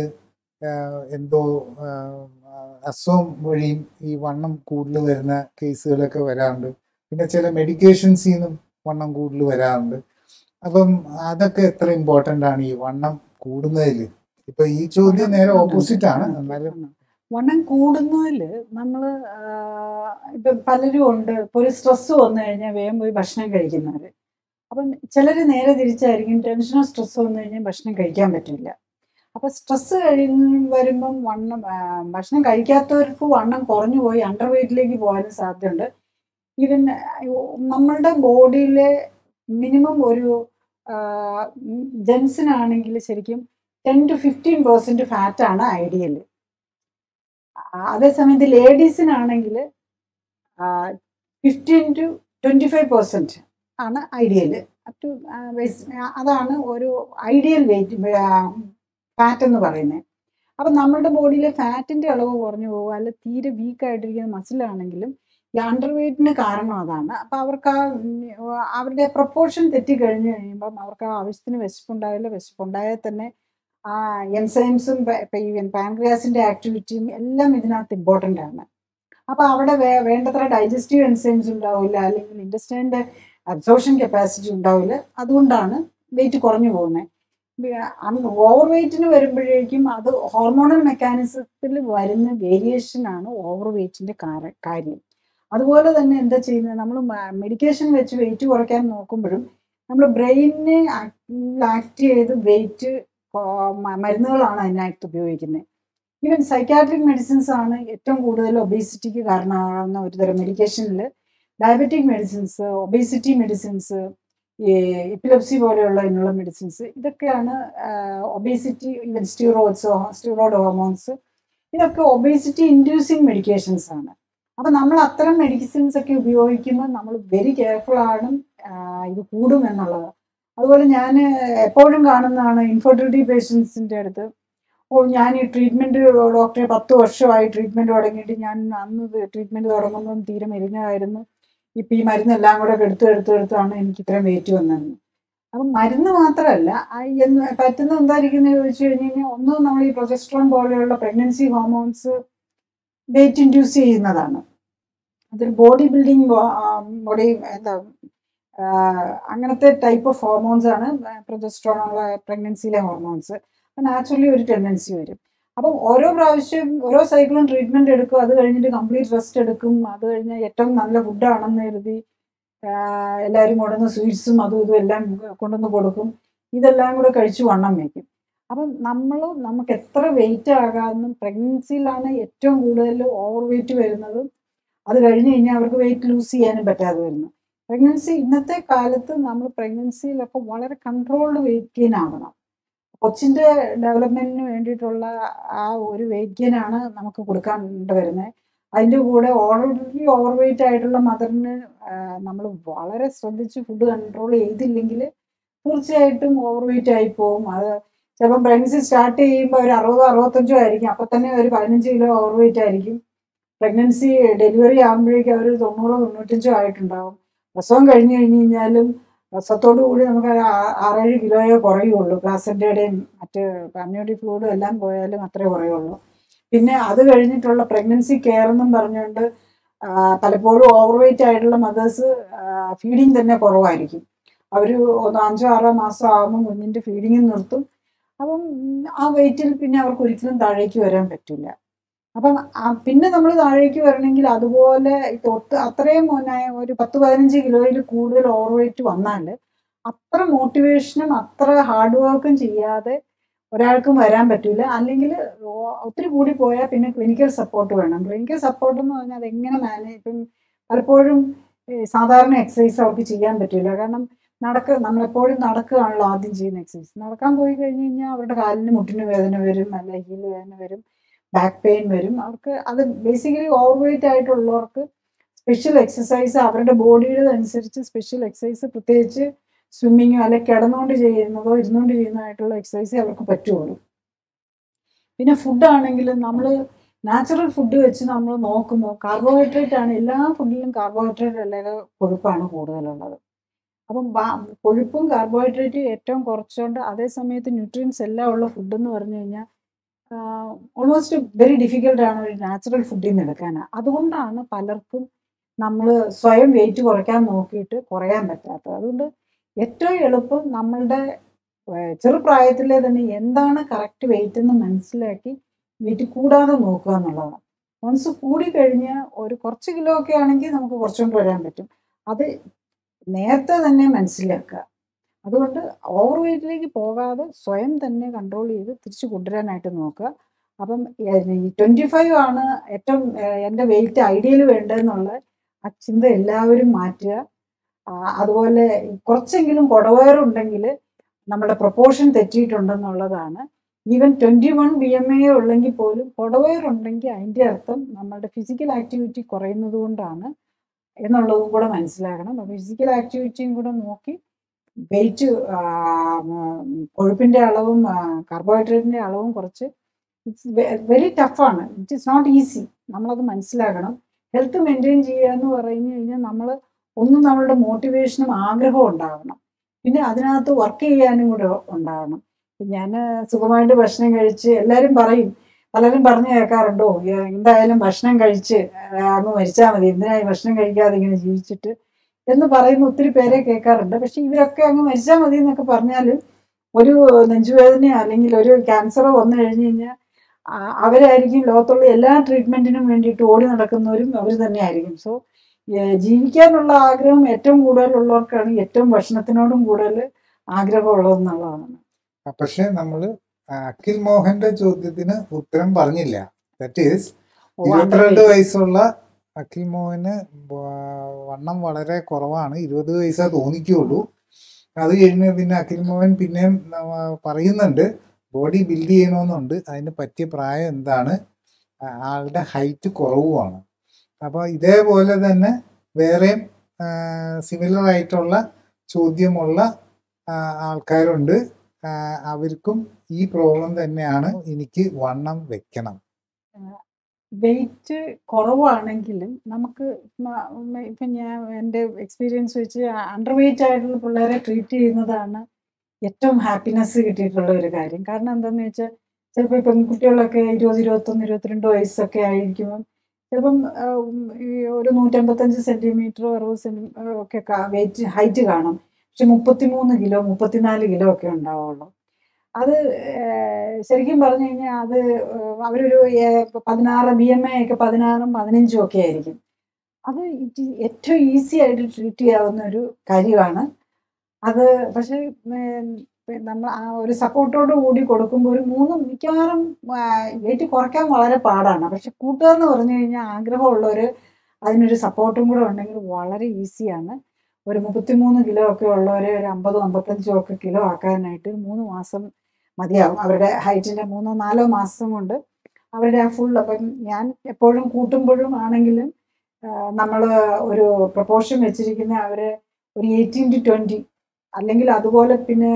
എന്തോ ആ, അസുഖം വഴിയും ഈ വണ്ണം കൂടുതൽ വരുന്ന കേസുകളൊക്കെ വരാറുണ്ട് പിന്നെ ചില മെഡിക്കേഷൻസിൽ നിന്നും വണ്ണം കൂടുതൽ വരാറുണ്ട് അപ്പം അതൊക്കെ എത്ര ഇമ്പോർട്ടൻ്റ് ആണ് ഈ വണ്ണം കൂടുന്നതിൽ ഇപ്പൊ ഈ ചോദ്യം നേരെ ഓപ്പോസിറ്റ് ആണ് എന്നാലും വണ്ണം കൂടുന്നതിൽ നമ്മൾ ഇപ്പം പലരും ഉണ്ട് ഇപ്പോൾ ഒരു സ്ട്രെസ് വന്നു കഴിഞ്ഞാൽ വേഗം പോയി ഭക്ഷണം കഴിക്കുന്നവർ അപ്പം ചിലർ നേരെ തിരിച്ചായിരിക്കും ടെൻഷനോ സ്ട്രെസ്സോ വന്നു കഴിഞ്ഞാൽ ഭക്ഷണം കഴിക്കാൻ പറ്റില്ല അപ്പം സ്ട്രെസ് കഴിഞ്ഞ് വരുമ്പം വണ്ണം ആ, ഭക്ഷണം കഴിക്കാത്തവർക്ക് വണ്ണം കുറഞ്ഞു പോയി അണ്ടർ വെയിറ്റിലേക്ക് പോകാനും സാധ്യതയുണ്ട് ഈവൻ നമ്മളുടെ ബോഡിയിലെ മിനിമം ഒരു ജെൻസിനാണെങ്കിൽ ശരിക്കും ടെൻ ടു ഫിഫ്റ്റീൻ പെർസെൻറ്റ് ഫാറ്റാണ് ഐഡിയൽ അതേസമയത്ത് ലേഡീസിനാണെങ്കിൽ fifteen to twenty five percent ആണ് ഐഡിയൽ അപ് ടു അതാണ് ഒരു ഐഡിയൽ വെയിറ്റ് ഫാറ്റ് എന്ന് പറയുന്നത് അപ്പം നമ്മുടെ ബോഡിയിലെ ഫാറ്റിൻ്റെ അളവ് കുറഞ്ഞു പോകുക അല്ല തീരെ വീക്ക് ആയിട്ടിരിക്കുന്ന മസിലാണെങ്കിലും ഈ അണ്ടർ വെയ്റ്റിന് കാരണം അതാണ് അപ്പം അവർക്ക് ആ ഉം, അവരുടെ പ്രപ്പോർഷൻ തെറ്റിക്കഴിഞ്ഞ് കഴിയുമ്പം അവർക്ക് ആ ആവശ്യത്തിന് വിശപ്പുണ്ടാവില്ല വിശപ്പുണ്ടായാൽ തന്നെ ആ എൻസൈംസും ഇപ്പം പാൻക്രിയാസിൻ്റെ ആക്ടിവിറ്റിയും എല്ലാം ഇതിനകത്ത് ഇമ്പോർട്ടൻ്റ് ആണ് അപ്പോൾ അവിടെ വേ വേണ്ടത്ര ഡൈജസ്റ്റീവ് എൻസൈംസ് ഉണ്ടാവില്ല അല്ലെങ്കിൽ ഇൻഡസ്ട്രീൻ്റെ അബ്സോർഷൻ കപ്പാസിറ്റി ഉണ്ടാവില്ല അതുകൊണ്ടാണ് വെയിറ്റ് കുറഞ്ഞു പോകുന്നത് ഓവർ വെയിറ്റിന് വരുമ്പോഴേക്കും അത് ഹോർമോണൽ മെക്കാനിസത്തിൽ വരുന്ന വേരിയേഷൻ ആണ് ഓവർ വെയിറ്റിന്റെ കാര്യം അതുപോലെ തന്നെ എന്താ ചെയ്യുന്നത് നമ്മൾ മെഡിക്കേഷൻ വെച്ച് വെയിറ്റ് കുറയ്ക്കാൻ നോക്കുമ്പോഴും നമ്മൾ ബ്രെയിനിനെ ആക്ട് ചെയ്ത് വെയിറ്റ് മരുന്നുകളാണ് അതിനകത്ത് ഉപയോഗിക്കുന്നത് ഈവൻ സൈക്കാട്രിക് മെഡിസിൻസ് ആണ് ഏറ്റവും കൂടുതൽ ഒബേസിറ്റിക്ക് കാരണമാകുന്ന ഒരു തരം മെഡിക്കേഷനിൽ ഡയബറ്റിക് മെഡിസിൻസ് ഒബേസിറ്റി മെഡിസിൻസ് ഈ എപ്പിലപ്സി പോലെയുള്ള ഇതിനുള്ള മെഡിസിൻസ് ഇതൊക്കെയാണ് obesity even steroids steroid hormones ഇതൊക്കെ ഒബേസിറ്റി ഇൻഡ്യൂസിങ് മെഡിക്കേഷൻസ് ആണ് അപ്പം നമ്മൾ അത്തരം മെഡിസിൻസ് ഒക്കെ ഉപയോഗിക്കുമ്പോൾ നമ്മൾ വെരി കെയർഫുൾ ആണ് ആ, ഇത് കൂടും എന്നുള്ളത് അതുപോലെ ഞാൻ എപ്പോഴും കാണുന്നതാണ് ഇൻഫെർട്ടിലിറ്റി പേഷ്യൻസിൻ്റെ അടുത്ത് ഓ ഞാൻ ഈ ട്രീറ്റ്മെൻറ്റ് ഡോക്ടറെ പത്ത് വർഷമായി ട്രീറ്റ്മെൻറ്റ് തുടങ്ങിയിട്ട് ഞാൻ അന്ന് ട്രീറ്റ്മെൻറ്റ് തുടങ്ങുമ്പം തീരെ മെലിഞ്ഞായിരുന്നു ഇപ്പം ഈ മരുന്നെല്ലാം കൂടെ ഒക്കെ എടുത്ത് എടുത്ത് എടുത്താണ് എനിക്ക് ഇത്രയും വെയിറ്റ് വന്നത് അപ്പം മരുന്ന് മാത്രമല്ല ആ എന്ന് പറ്റുന്ന എന്തായിരിക്കുന്നത് ചോദിച്ചു കഴിഞ്ഞ് കഴിഞ്ഞാൽ ഒന്ന് നമ്മൾ ഈ പ്രൊജസ്ട്രോൺ പോലെയുള്ള പ്രഗ്നൻസി ഹോർമോൺസ് വെയിറ്റ് ഇൻഡ്യൂസ് ചെയ്യുന്നതാണ് അതൊരു ബോഡി ബിൽഡിംഗ് ബോഡി എന്താ ആ, അങ്ങനത്തെ ടൈപ്പ് ഓഫ് ഹോർമോൺസ് ആണ് പ്രൊജസ്ട്രോൺ ഉള്ള പ്രഗ്നൻസിയിലെ ഹോർമോൺസ് അപ്പം നാച്ചുറലി ഒരു ടെൻഡൻസി വരും അപ്പം ഓരോ പ്രാവശ്യം ഓരോ സൈക്കിളും ട്രീറ്റ്മെൻറ്റ് എടുക്കും അത് കഴിഞ്ഞിട്ട് കംപ്ലീറ്റ് റെസ്റ്റ് എടുക്കും അത് കഴിഞ്ഞ് ഏറ്റവും നല്ല ഫുഡാണെന്ന് കരുതി ആ, എല്ലാവരും കൊണ്ടുവന്ന് സ്വീറ്റ്സും അതും ഇതും എല്ലാം കൊണ്ടുവന്ന് കൊടുക്കും ഇതെല്ലാം കൂടെ കഴിച്ച് വണ്ണം വയ്ക്കും അപ്പം നമ്മൾ നമുക്ക് എത്ര വെയിറ്റ് ആകാമെന്നും പ്രഗ്നൻസിയിലാണ് ഏറ്റവും കൂടുതൽ ഓവർ വെയിറ്റ് വരുന്നത് അത് കഴിഞ്ഞ് കഴിഞ്ഞാൽ അവർക്ക് വെയിറ്റ് ലൂസ് ചെയ്യാനും പറ്റാതെ വരുന്നു പ്രഗ്നൻസി ഇന്നത്തെ കാലത്ത് നമ്മൾ പ്രഗ്നൻസിയിലൊക്കെ വളരെ കൺട്രോൾഡ് വെയിറ്റ് ഗെയിൻ ആവണം കൊച്ചിൻ്റെ ഡെവലപ്മെൻറ്റിന് വേണ്ടിയിട്ടുള്ള ആ ഒരു വെയിറ്റ് ഗെയിൻ ആണ് നമുക്ക് കൊടുക്കാൻ വരുന്നത് അതിൻ്റെ കൂടെ ഓൾറെഡി ഓവർ വെയിറ്റ് ആയിട്ടുള്ള മദറിന് നമ്മൾ വളരെ ശ്രദ്ധിച്ച് ഫുഡ് കൺട്രോൾ ചെയ്തില്ലെങ്കിൽ തീർച്ചയായിട്ടും ഓവർ വെയിറ്റ് ആയി പോകും അത് ചിലപ്പം പ്രഗ്നൻസി സ്റ്റാർട്ട് ചെയ്യുമ്പോൾ ഒരു അറുപതോ അറുപത്തഞ്ചോ ആയിരിക്കും അപ്പം തന്നെ ഒരു പതിനഞ്ച് കിലോ ഓവർ വെയിറ്റ് ആയിരിക്കും പ്രഗ്നൻസി ഡെലിവറി ആകുമ്പോഴേക്കും അവർ തൊണ്ണൂറോ തൊണ്ണൂറ്റഞ്ചോ ആയിട്ടുണ്ടാവും പ്രസവം കഴിഞ്ഞ് കഴിഞ്ഞ് കഴിഞ്ഞാലും പ്രസവത്തോടു കൂടി നമുക്ക് ഒരു ആ- ആറേഴ് കിലോയോ കുറയുള്ളൂ പ്ലാസൻ്റെയുടെയും മറ്റ് കമ്മ്യൂണിറ്റി ഫ്ലൂയിഡും എല്ലാം പോയാലും അത്രേ കുറയുള്ളൂ പിന്നെ അത് കഴിഞ്ഞിട്ടുള്ള പ്രഗ്നൻസി കെയർ എന്നും പറഞ്ഞുകൊണ്ട് ആ, പലപ്പോഴും ഓവർ വെയിറ്റ് ആയിട്ടുള്ള മദേഴ്സ് ഫീഡിങ് തന്നെ കുറവായിരിക്കും അവർ ഒന്ന് അഞ്ചോ ആറോ മാസം ആകുമ്പോൾ കുഞ്ഞിൻ്റെ ഫീഡിങ് നിർത്തും അപ്പം ഉം, ആ വെയിറ്റിൽ പിന്നെ അവർക്ക് ഒരിക്കലും താഴേക്ക് വരാൻ പറ്റില്ല അപ്പം ആ- പിന്നെ നമ്മൾ താഴേക്ക് വരണമെങ്കിൽ അതുപോലെ തൊട്ട് അത്രയും മോനെ ഒരു പത്ത് പതിനഞ്ച് കിലോയിൽ കൂടുതൽ ഓവർ വെയിറ്റ് വന്നാൽ അത്ര മോട്ടിവേഷനും അത്ര ഹാർഡ് വർക്കും ചെയ്യാതെ ഒരാൾക്കും വരാൻ പറ്റില്ല അല്ലെങ്കിൽ ഒത്തിരി കൂടി പോയാൽ പിന്നെ ക്ലിനിക്കൽ സപ്പോർട്ട് വേണം ക്ലിനിക്കൽ സപ്പോർട്ട് എന്ന് പറഞ്ഞാൽ അതെങ്ങനെ മാനേജ് ഇപ്പം പലപ്പോഴും ഈ സാധാരണ എക്സസൈസ് അവർക്ക് ചെയ്യാൻ പറ്റില്ല കാരണം നടക്ക നമ്മളെപ്പോഴും നടക്കുകയാണല്ലോ ആദ്യം ചെയ്യുന്ന എക്സസൈസ് നടക്കാൻ പോയി കഴിഞ്ഞ് കഴിഞ്ഞാൽ അവരുടെ കാലിന് മുട്ടിന് വേദന വരും അല്ല ഹീല് വേദന വരും ബാക്ക് പെയിൻ വരും അവർക്ക് അത് ബേസിക്കലി ഓവർ വെയിറ്റ് ആയിട്ടുള്ളവർക്ക് സ്പെഷ്യൽ എക്സസൈസ് അവരുടെ ബോഡിയുടെ അനുസരിച്ച് സ്പെഷ്യൽ എക്സസൈസ് പ്രത്യേകിച്ച് സ്വിമ്മിങ്ങോ അല്ലെ കിടന്നുകൊണ്ട് ചെയ്യുന്നതോ ഇരുന്നുകൊണ്ട് ചെയ്യുന്നതായിട്ടുള്ള എക്സസൈസ് അവർക്ക് പറ്റുള്ളൂ പിന്നെ ഫുഡ് ആണെങ്കിലും നമ്മൾ നാച്ചുറൽ ഫുഡ് വെച്ച് നമ്മൾ നോക്കുമ്പോൾ കാർബോഹൈഡ്രേറ്റ് ആണ് എല്ലാ ഫുഡിലും കാർബോഹൈഡ്രേറ്റ് അല്ലെങ്കിൽ കൊഴുപ്പാണ് കൂടുതലുള്ളത് അപ്പം ബാ- കൊഴുപ്പും കാർബോഹൈഡ്രേറ്റും ഏറ്റവും കുറച്ചുകൊണ്ട് അതേ സമയത്ത് ന്യൂട്രിയൻസ് എല്ലാം ഉള്ള ഫുഡ് എന്ന് പറഞ്ഞു കഴിഞ്ഞാൽ ഓൾമോസ്റ്റ് വെരി ഡിഫിക്കൽട്ട് ആണ് ഒരു നാച്ചുറൽ ഫുഡിൽ നിന്ന് എടുക്കാൻ അതുകൊണ്ടാണ് പലർക്കും നമ്മൾ സ്വയം വെയിറ്റ് കുറയ്ക്കാൻ നോക്കിയിട്ട് കുറയാൻ പറ്റാത്തത് അതുകൊണ്ട് ഏറ്റവും എളുപ്പം നമ്മളുടെ ഏഹ്, ചെറുപ്രായത്തിലെ തന്നെ എന്താണ് കറക്റ്റ് വെയിറ്റ് എന്ന് മനസ്സിലാക്കി വെയിറ്റ് കൂടാതെ നോക്കുക എന്നുള്ളതാണ് വൺസ് കൂടി കഴിഞ്ഞാൽ ഒരു കുറച്ച് കിലോ ഒക്കെ ആണെങ്കിൽ നമുക്ക് കുറച്ചുകൊണ്ട് വരാൻ പറ്റും അത് നേരത്തെ തന്നെ മനസ്സിലാക്കുക അതുകൊണ്ട് ഓവർ വെയിറ്റിലേക്ക് പോകാതെ സ്വയം തന്നെ കൺട്രോൾ ചെയ്ത് തിരിച്ചു കൊണ്ടുവരാനായിട്ട് നോക്കുക അപ്പം ഈ ട്വൻറ്റി ഫൈവ് ആണ് ഏറ്റവും ഏഹ്, എൻ്റെ വെയിറ്റ് ഐഡിയൽ വേണ്ടതെന്നുള്ള ആ ചിന്ത എല്ലാവരും മാറ്റുക ആ, അതുപോലെ കുറച്ചെങ്കിലും കുടവയറുണ്ടെങ്കിൽ നമ്മുടെ പ്രൊപ്പോർഷൻ തെറ്റിയിട്ടുണ്ടെന്നുള്ളതാണ് even twenty one B M A ഉള്ളെങ്കിൽ പോലും കുടവയറുണ്ടെങ്കിൽ അതിൻ്റെ അർത്ഥം നമ്മുടെ ഫിസിക്കൽ ആക്ടിവിറ്റി കുറയുന്നത് കൊണ്ടാണ് എന്നുള്ളതും കൂടെ മനസ്സിലാക്കണം അപ്പോൾ ഫിസിക്കൽ ആക്ടിവിറ്റിയും കൂടെ നോക്കി വെയിറ്റ് കൊഴുപ്പിൻ്റെ അളവും കാർബോഹൈഡ്രേറ്റിൻ്റെ അളവും കുറച്ച് ഇറ്റ്സ് വെരി ടഫാണ് ഇറ്റ് ഇസ് നോട്ട് ഈസി നമ്മളത് മനസ്സിലാക്കണം ഹെൽത്ത് മെയിൻറ്റെയിൻ ചെയ്യുക എന്ന് പറഞ്ഞു കഴിഞ്ഞാൽ നമ്മൾ ഒന്നും നമ്മളുടെ മോട്ടിവേഷനും ആഗ്രഹവും ഉണ്ടാകണം പിന്നെ അതിനകത്ത് വർക്ക് ചെയ്യാനും കൂടെ ഉണ്ടാകണം ഞാൻ സുഖമായിട്ട് ഭക്ഷണം കഴിച്ച് എല്ലാവരും പറയും പലരും പറഞ്ഞു കേൾക്കാറുണ്ടോ "ഏ, എന്തായാലും ഭക്ഷണം കഴിച്ച് ആ, അങ്ങ് മരിച്ചാൽ മതി എന്തിനായി ഭക്ഷണം കഴിക്കാതെ ഇങ്ങനെ ജീവിച്ചിട്ട് എന്ന് പറയുന്ന ഒത്തിരി പേരെ കേൾക്കാറുണ്ട് പക്ഷെ ഇവരൊക്കെ അങ്ങ് മരിച്ചാൽ മതി എന്നൊക്കെ പറഞ്ഞാൽ ഒരു നെഞ്ചുവേദനയോ അല്ലെങ്കിൽ ഒരു ക്യാൻസറോ വന്നു കഴിഞ്ഞ് കഴിഞ്ഞാൽ ആ- അവരായിരിക്കും ലോകത്തുള്ള എല്ലാ ട്രീറ്റ്മെന്റിനും വേണ്ടിയിട്ട് ഓടി നടക്കുന്നവരും അവർ തന്നെയായിരിക്കും സോ ജീവിക്കാനുള്ള ആഗ്രഹം ഏറ്റവും കൂടുതലുള്ളവർക്കാണ് ഏറ്റവും ഭക്ഷണത്തിനോടും കൂടുതൽ ആഗ്രഹമുള്ളതെന്നുള്ളതാണ് പക്ഷെ നമ്മള് അഖിൽ മോഹന്റെ ചോദ്യത്തിന് ഉത്തരം പറഞ്ഞില്ല ദാറ്റ് ഈസ് ഓ, ഇരുപത്തിരണ്ട് underweight. വയസ്സുള്ള അഖിൽ മോഹന് വ- വണ്ണം വളരെ കുറവാണ് ഇരുപത് വയസ്സേ തോന്നിക്കുള്ളൂ അത് കഴിഞ്ഞ് പിന്നെ അഖിൽ മോഹൻ പിന്നെയും നമ്മ പറയുന്നുണ്ട് ബോഡി ബിൽഡ് ചെയ്യണമെന്നുണ്ട് അതിന് പറ്റിയ പ്രായം എന്താണ് ആ- ആളുടെ ഹൈറ്റ് കുറവുമാണ് അപ്പോൾ ഇതേപോലെ തന്നെ വേറെയും സിമിലർ ആയിട്ടുള്ള ചോദ്യമുള്ള ആ, ആൾക്കാരുണ്ട് ആ, അവർക്കും ഈ പ്രോബ്ലം തന്നെയാണ് എനിക്ക് വണ്ണം വെക്കണം വെയിറ്റ് കുറവാണെങ്കിലും നമുക്ക് മ- മ- ഇപ്പം ഞാൻ എൻ്റെ എക്സ്പീരിയൻസ് വെച്ച് അണ്ടർ വെയിറ്റ് ആയിട്ടുള്ള പിള്ളേരെ ട്രീറ്റ് ചെയ്യുന്നതാണ് ഏറ്റവും ഹാപ്പിനെസ് കിട്ടിയിട്ടുള്ള ഒരു കാര്യം കാരണം എന്താണെന്ന് വെച്ചാൽ ചിലപ്പോൾ പെൺകുട്ടികളൊക്കെ ഇരുപത് ഇരുപത്തൊന്ന് ഇരുപത്തിരണ്ട് വയസ്സൊക്കെ ആയിരിക്കുമ്പം ചിലപ്പം ആ, ഉം, ഈ ഒരു നൂറ്റമ്പത്തഞ്ച് സെൻറ്റിമീറ്ററോ അറുപത് സെൻറ്റി ഒക്കെ വെയിറ്റ് ഹൈറ്റ് കാണും പക്ഷെ മുപ്പത്തിമൂന്ന് കിലോ മുപ്പത്തിനാല് കിലോ ഒക്കെ ഉണ്ടാവുള്ളൂ അത് ഏഹ്, ശരിക്കും പറഞ്ഞു കഴിഞ്ഞാൽ അത് ഏഹ്, അവരൊരു ഏഹ്, ഇപ്പൊ പതിനാറ് ബി എം എ ഒക്കെ പതിനാറും പതിനഞ്ചും ഒക്കെ ആയിരിക്കും അത് ഇത് ഏറ്റവും ഈസി ആയിട്ട് ട്രീറ്റ് ചെയ്യാവുന്ന ഒരു കാര്യമാണ് അത് പക്ഷേ നമ്മൾ ആ ഒരു സപ്പോർട്ടോട് കൂടി കൊടുക്കുമ്പോൾ ഒരു മൂന്ന് മിക്കവാറും വെയിറ്റ് കുറയ്ക്കാൻ വളരെ പാടാണ് പക്ഷെ കൂട്ടുക എന്ന് പറഞ്ഞു കഴിഞ്ഞാൽ ആഗ്രഹമുള്ളവർ അതിനൊരു സപ്പോർട്ടും കൂടെ ഉണ്ടെങ്കിൽ വളരെ ഈസിയാണ് ഒരു മുപ്പത്തിമൂന്ന് കിലോ ഒക്കെ ഉള്ളവരെ ഒരു അമ്പതും അമ്പത്തഞ്ചും ഒക്കെ കിലോ ആക്കാനായിട്ട് മൂന്ന് മാസം മതിയാവും അവരുടെ ഹൈറ്റിൻ്റെ മൂന്നോ നാലോ മാസം കൊണ്ട് അവരുടെ ആ ഫുൾ അപ്പം ഞാൻ എപ്പോഴും കൂട്ടുമ്പോഴും ആണെങ്കിലും നമ്മൾ ഒരു പ്രപ്പോർഷൻ വെച്ചിരിക്കുന്ന അവരെ ഒരു എയ്റ്റീൻ ടു ട്വൻറ്റി അല്ലെങ്കിൽ അതുപോലെ പിന്നെ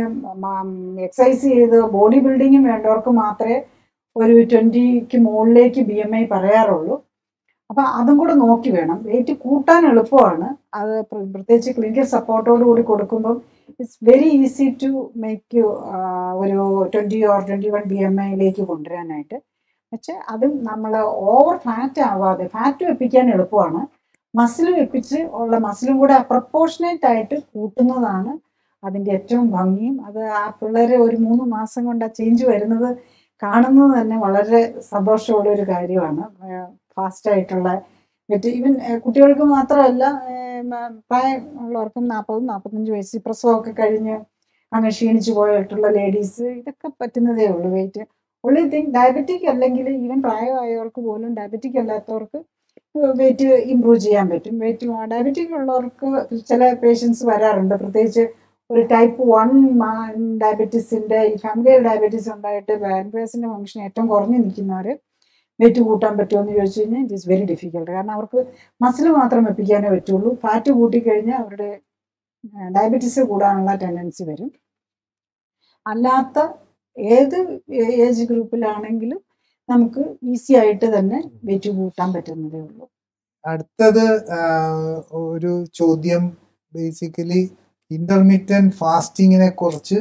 എക്സസൈസ് ചെയ്ത് ബോഡി ബിൽഡിങ്ങും വേണ്ടവർക്ക് മാത്രമേ ഒരു ട്വൻറ്റിക്ക് മുകളിലേക്ക് ബി എം ഐ പറയാറുള്ളൂ അപ്പം അതും കൂടെ നോക്കി വേണം വെയിറ്റ് കൂട്ടാൻ എളുപ്പമാണ് അത് പ്ര- പ്രത്യേകിച്ച് ക്ലിനിക്കൽ സപ്പോർട്ടോട് കൂടി കൊടുക്കുമ്പം it's very easy to make ഒരു twenty or twenty one B M ഐയിലേക്ക് കൊണ്ടുവരാനായിട്ട് പക്ഷെ അത് നമ്മൾ ഓവർ ഫാറ്റ് ആവാതെ ഫാറ്റ് വെപ്പിക്കാൻ എളുപ്പമാണ് മസിൽ വെപ്പിച്ച് ഉള്ള മസിലും കൂടെ പ്രപ്പോർഷനേറ്റ് ആയിട്ട് കൂട്ടുന്നതാണ് അതിൻ്റെ ഏറ്റവും ഭംഗിയും അത് ആ പിള്ളേരെ ഒരു മൂന്ന് മാസം കൊണ്ട് ആ ചേഞ്ച് വരുന്നത് കാണുന്നത് തന്നെ വളരെ സന്തോഷമുള്ള ഒരു കാര്യമാണ് ഫാസ്റ്റ് ആയിട്ടുള്ള മറ്റ് ഈവൻ കുട്ടികൾക്ക് മാത്രമല്ല ഏഹ്, മ- പ്രായമുള്ളവർക്കും നാൽപ്പതും നാൽപ്പത്തഞ്ച് വയസ്സ് പ്രസവമൊക്കെ കഴിഞ്ഞ് അങ്ങ് ക്ഷീണിച്ചു പോയിട്ടുള്ള ലേഡീസ് ഇതൊക്കെ പറ്റുന്നതേ ഉള്ളൂ വെയിറ്റ് ഉള്ളി തിങ് ഡയബറ്റിക് അല്ലെങ്കിൽ ഈവൻ പ്രായമായവർക്ക് പോലും ഡയബറ്റിക് അല്ലാത്തവർക്ക് വെയിറ്റ് ഇമ്പ്രൂവ് ചെയ്യാൻ പറ്റും വെയിറ്റ് ഡയബറ്റിക് ഉള്ളവർക്ക് ചില പേഷ്യൻസ് വരാറുണ്ട് പ്രത്യേകിച്ച് ഒരു ടൈപ്പ് വൺ ഡയബറ്റീസിൻ്റെ ഈ ഫാമിലി ഡയബറ്റീസ് ഉണ്ടായിട്ട് പാൻക്രിയാസിൻ്റെ ഫംഗ്ഷൻ ഏറ്റവും കുറഞ്ഞു നിൽക്കുന്നവർ വെയിറ്റ് കൂട്ടാൻ പറ്റുമോ എന്ന് ചോദിച്ചു കഴിഞ്ഞാൽ ഇറ്റ് ഈസ് വെരി ഡിഫിക്കൽട്ട് കാരണം അവർക്ക് മസിൽ മാത്രം വെപ്പിക്കാനേ പറ്റുള്ളൂ ഫാറ്റ് കൂട്ടിക്കഴിഞ്ഞാൽ അവരുടെ ഡയബറ്റീസ് കൂടാനുള്ള ടെൻഡൻസി വരും അല്ലാത്ത ഏത് ഏജ് ഗ്രൂപ്പിലാണെങ്കിലും നമുക്ക് ഈസി ആയിട്ട് തന്നെ വെയിറ്റ് കൂട്ടാൻ പറ്റുന്നതേ ഉള്ളൂ അടുത്തത് ആ, ഒരു ചോദ്യം ബേസിക്കലി ഇന്റർമീഡിയറ്റ് ഫാസ്റ്റിങ്ങിനെ കുറിച്ച്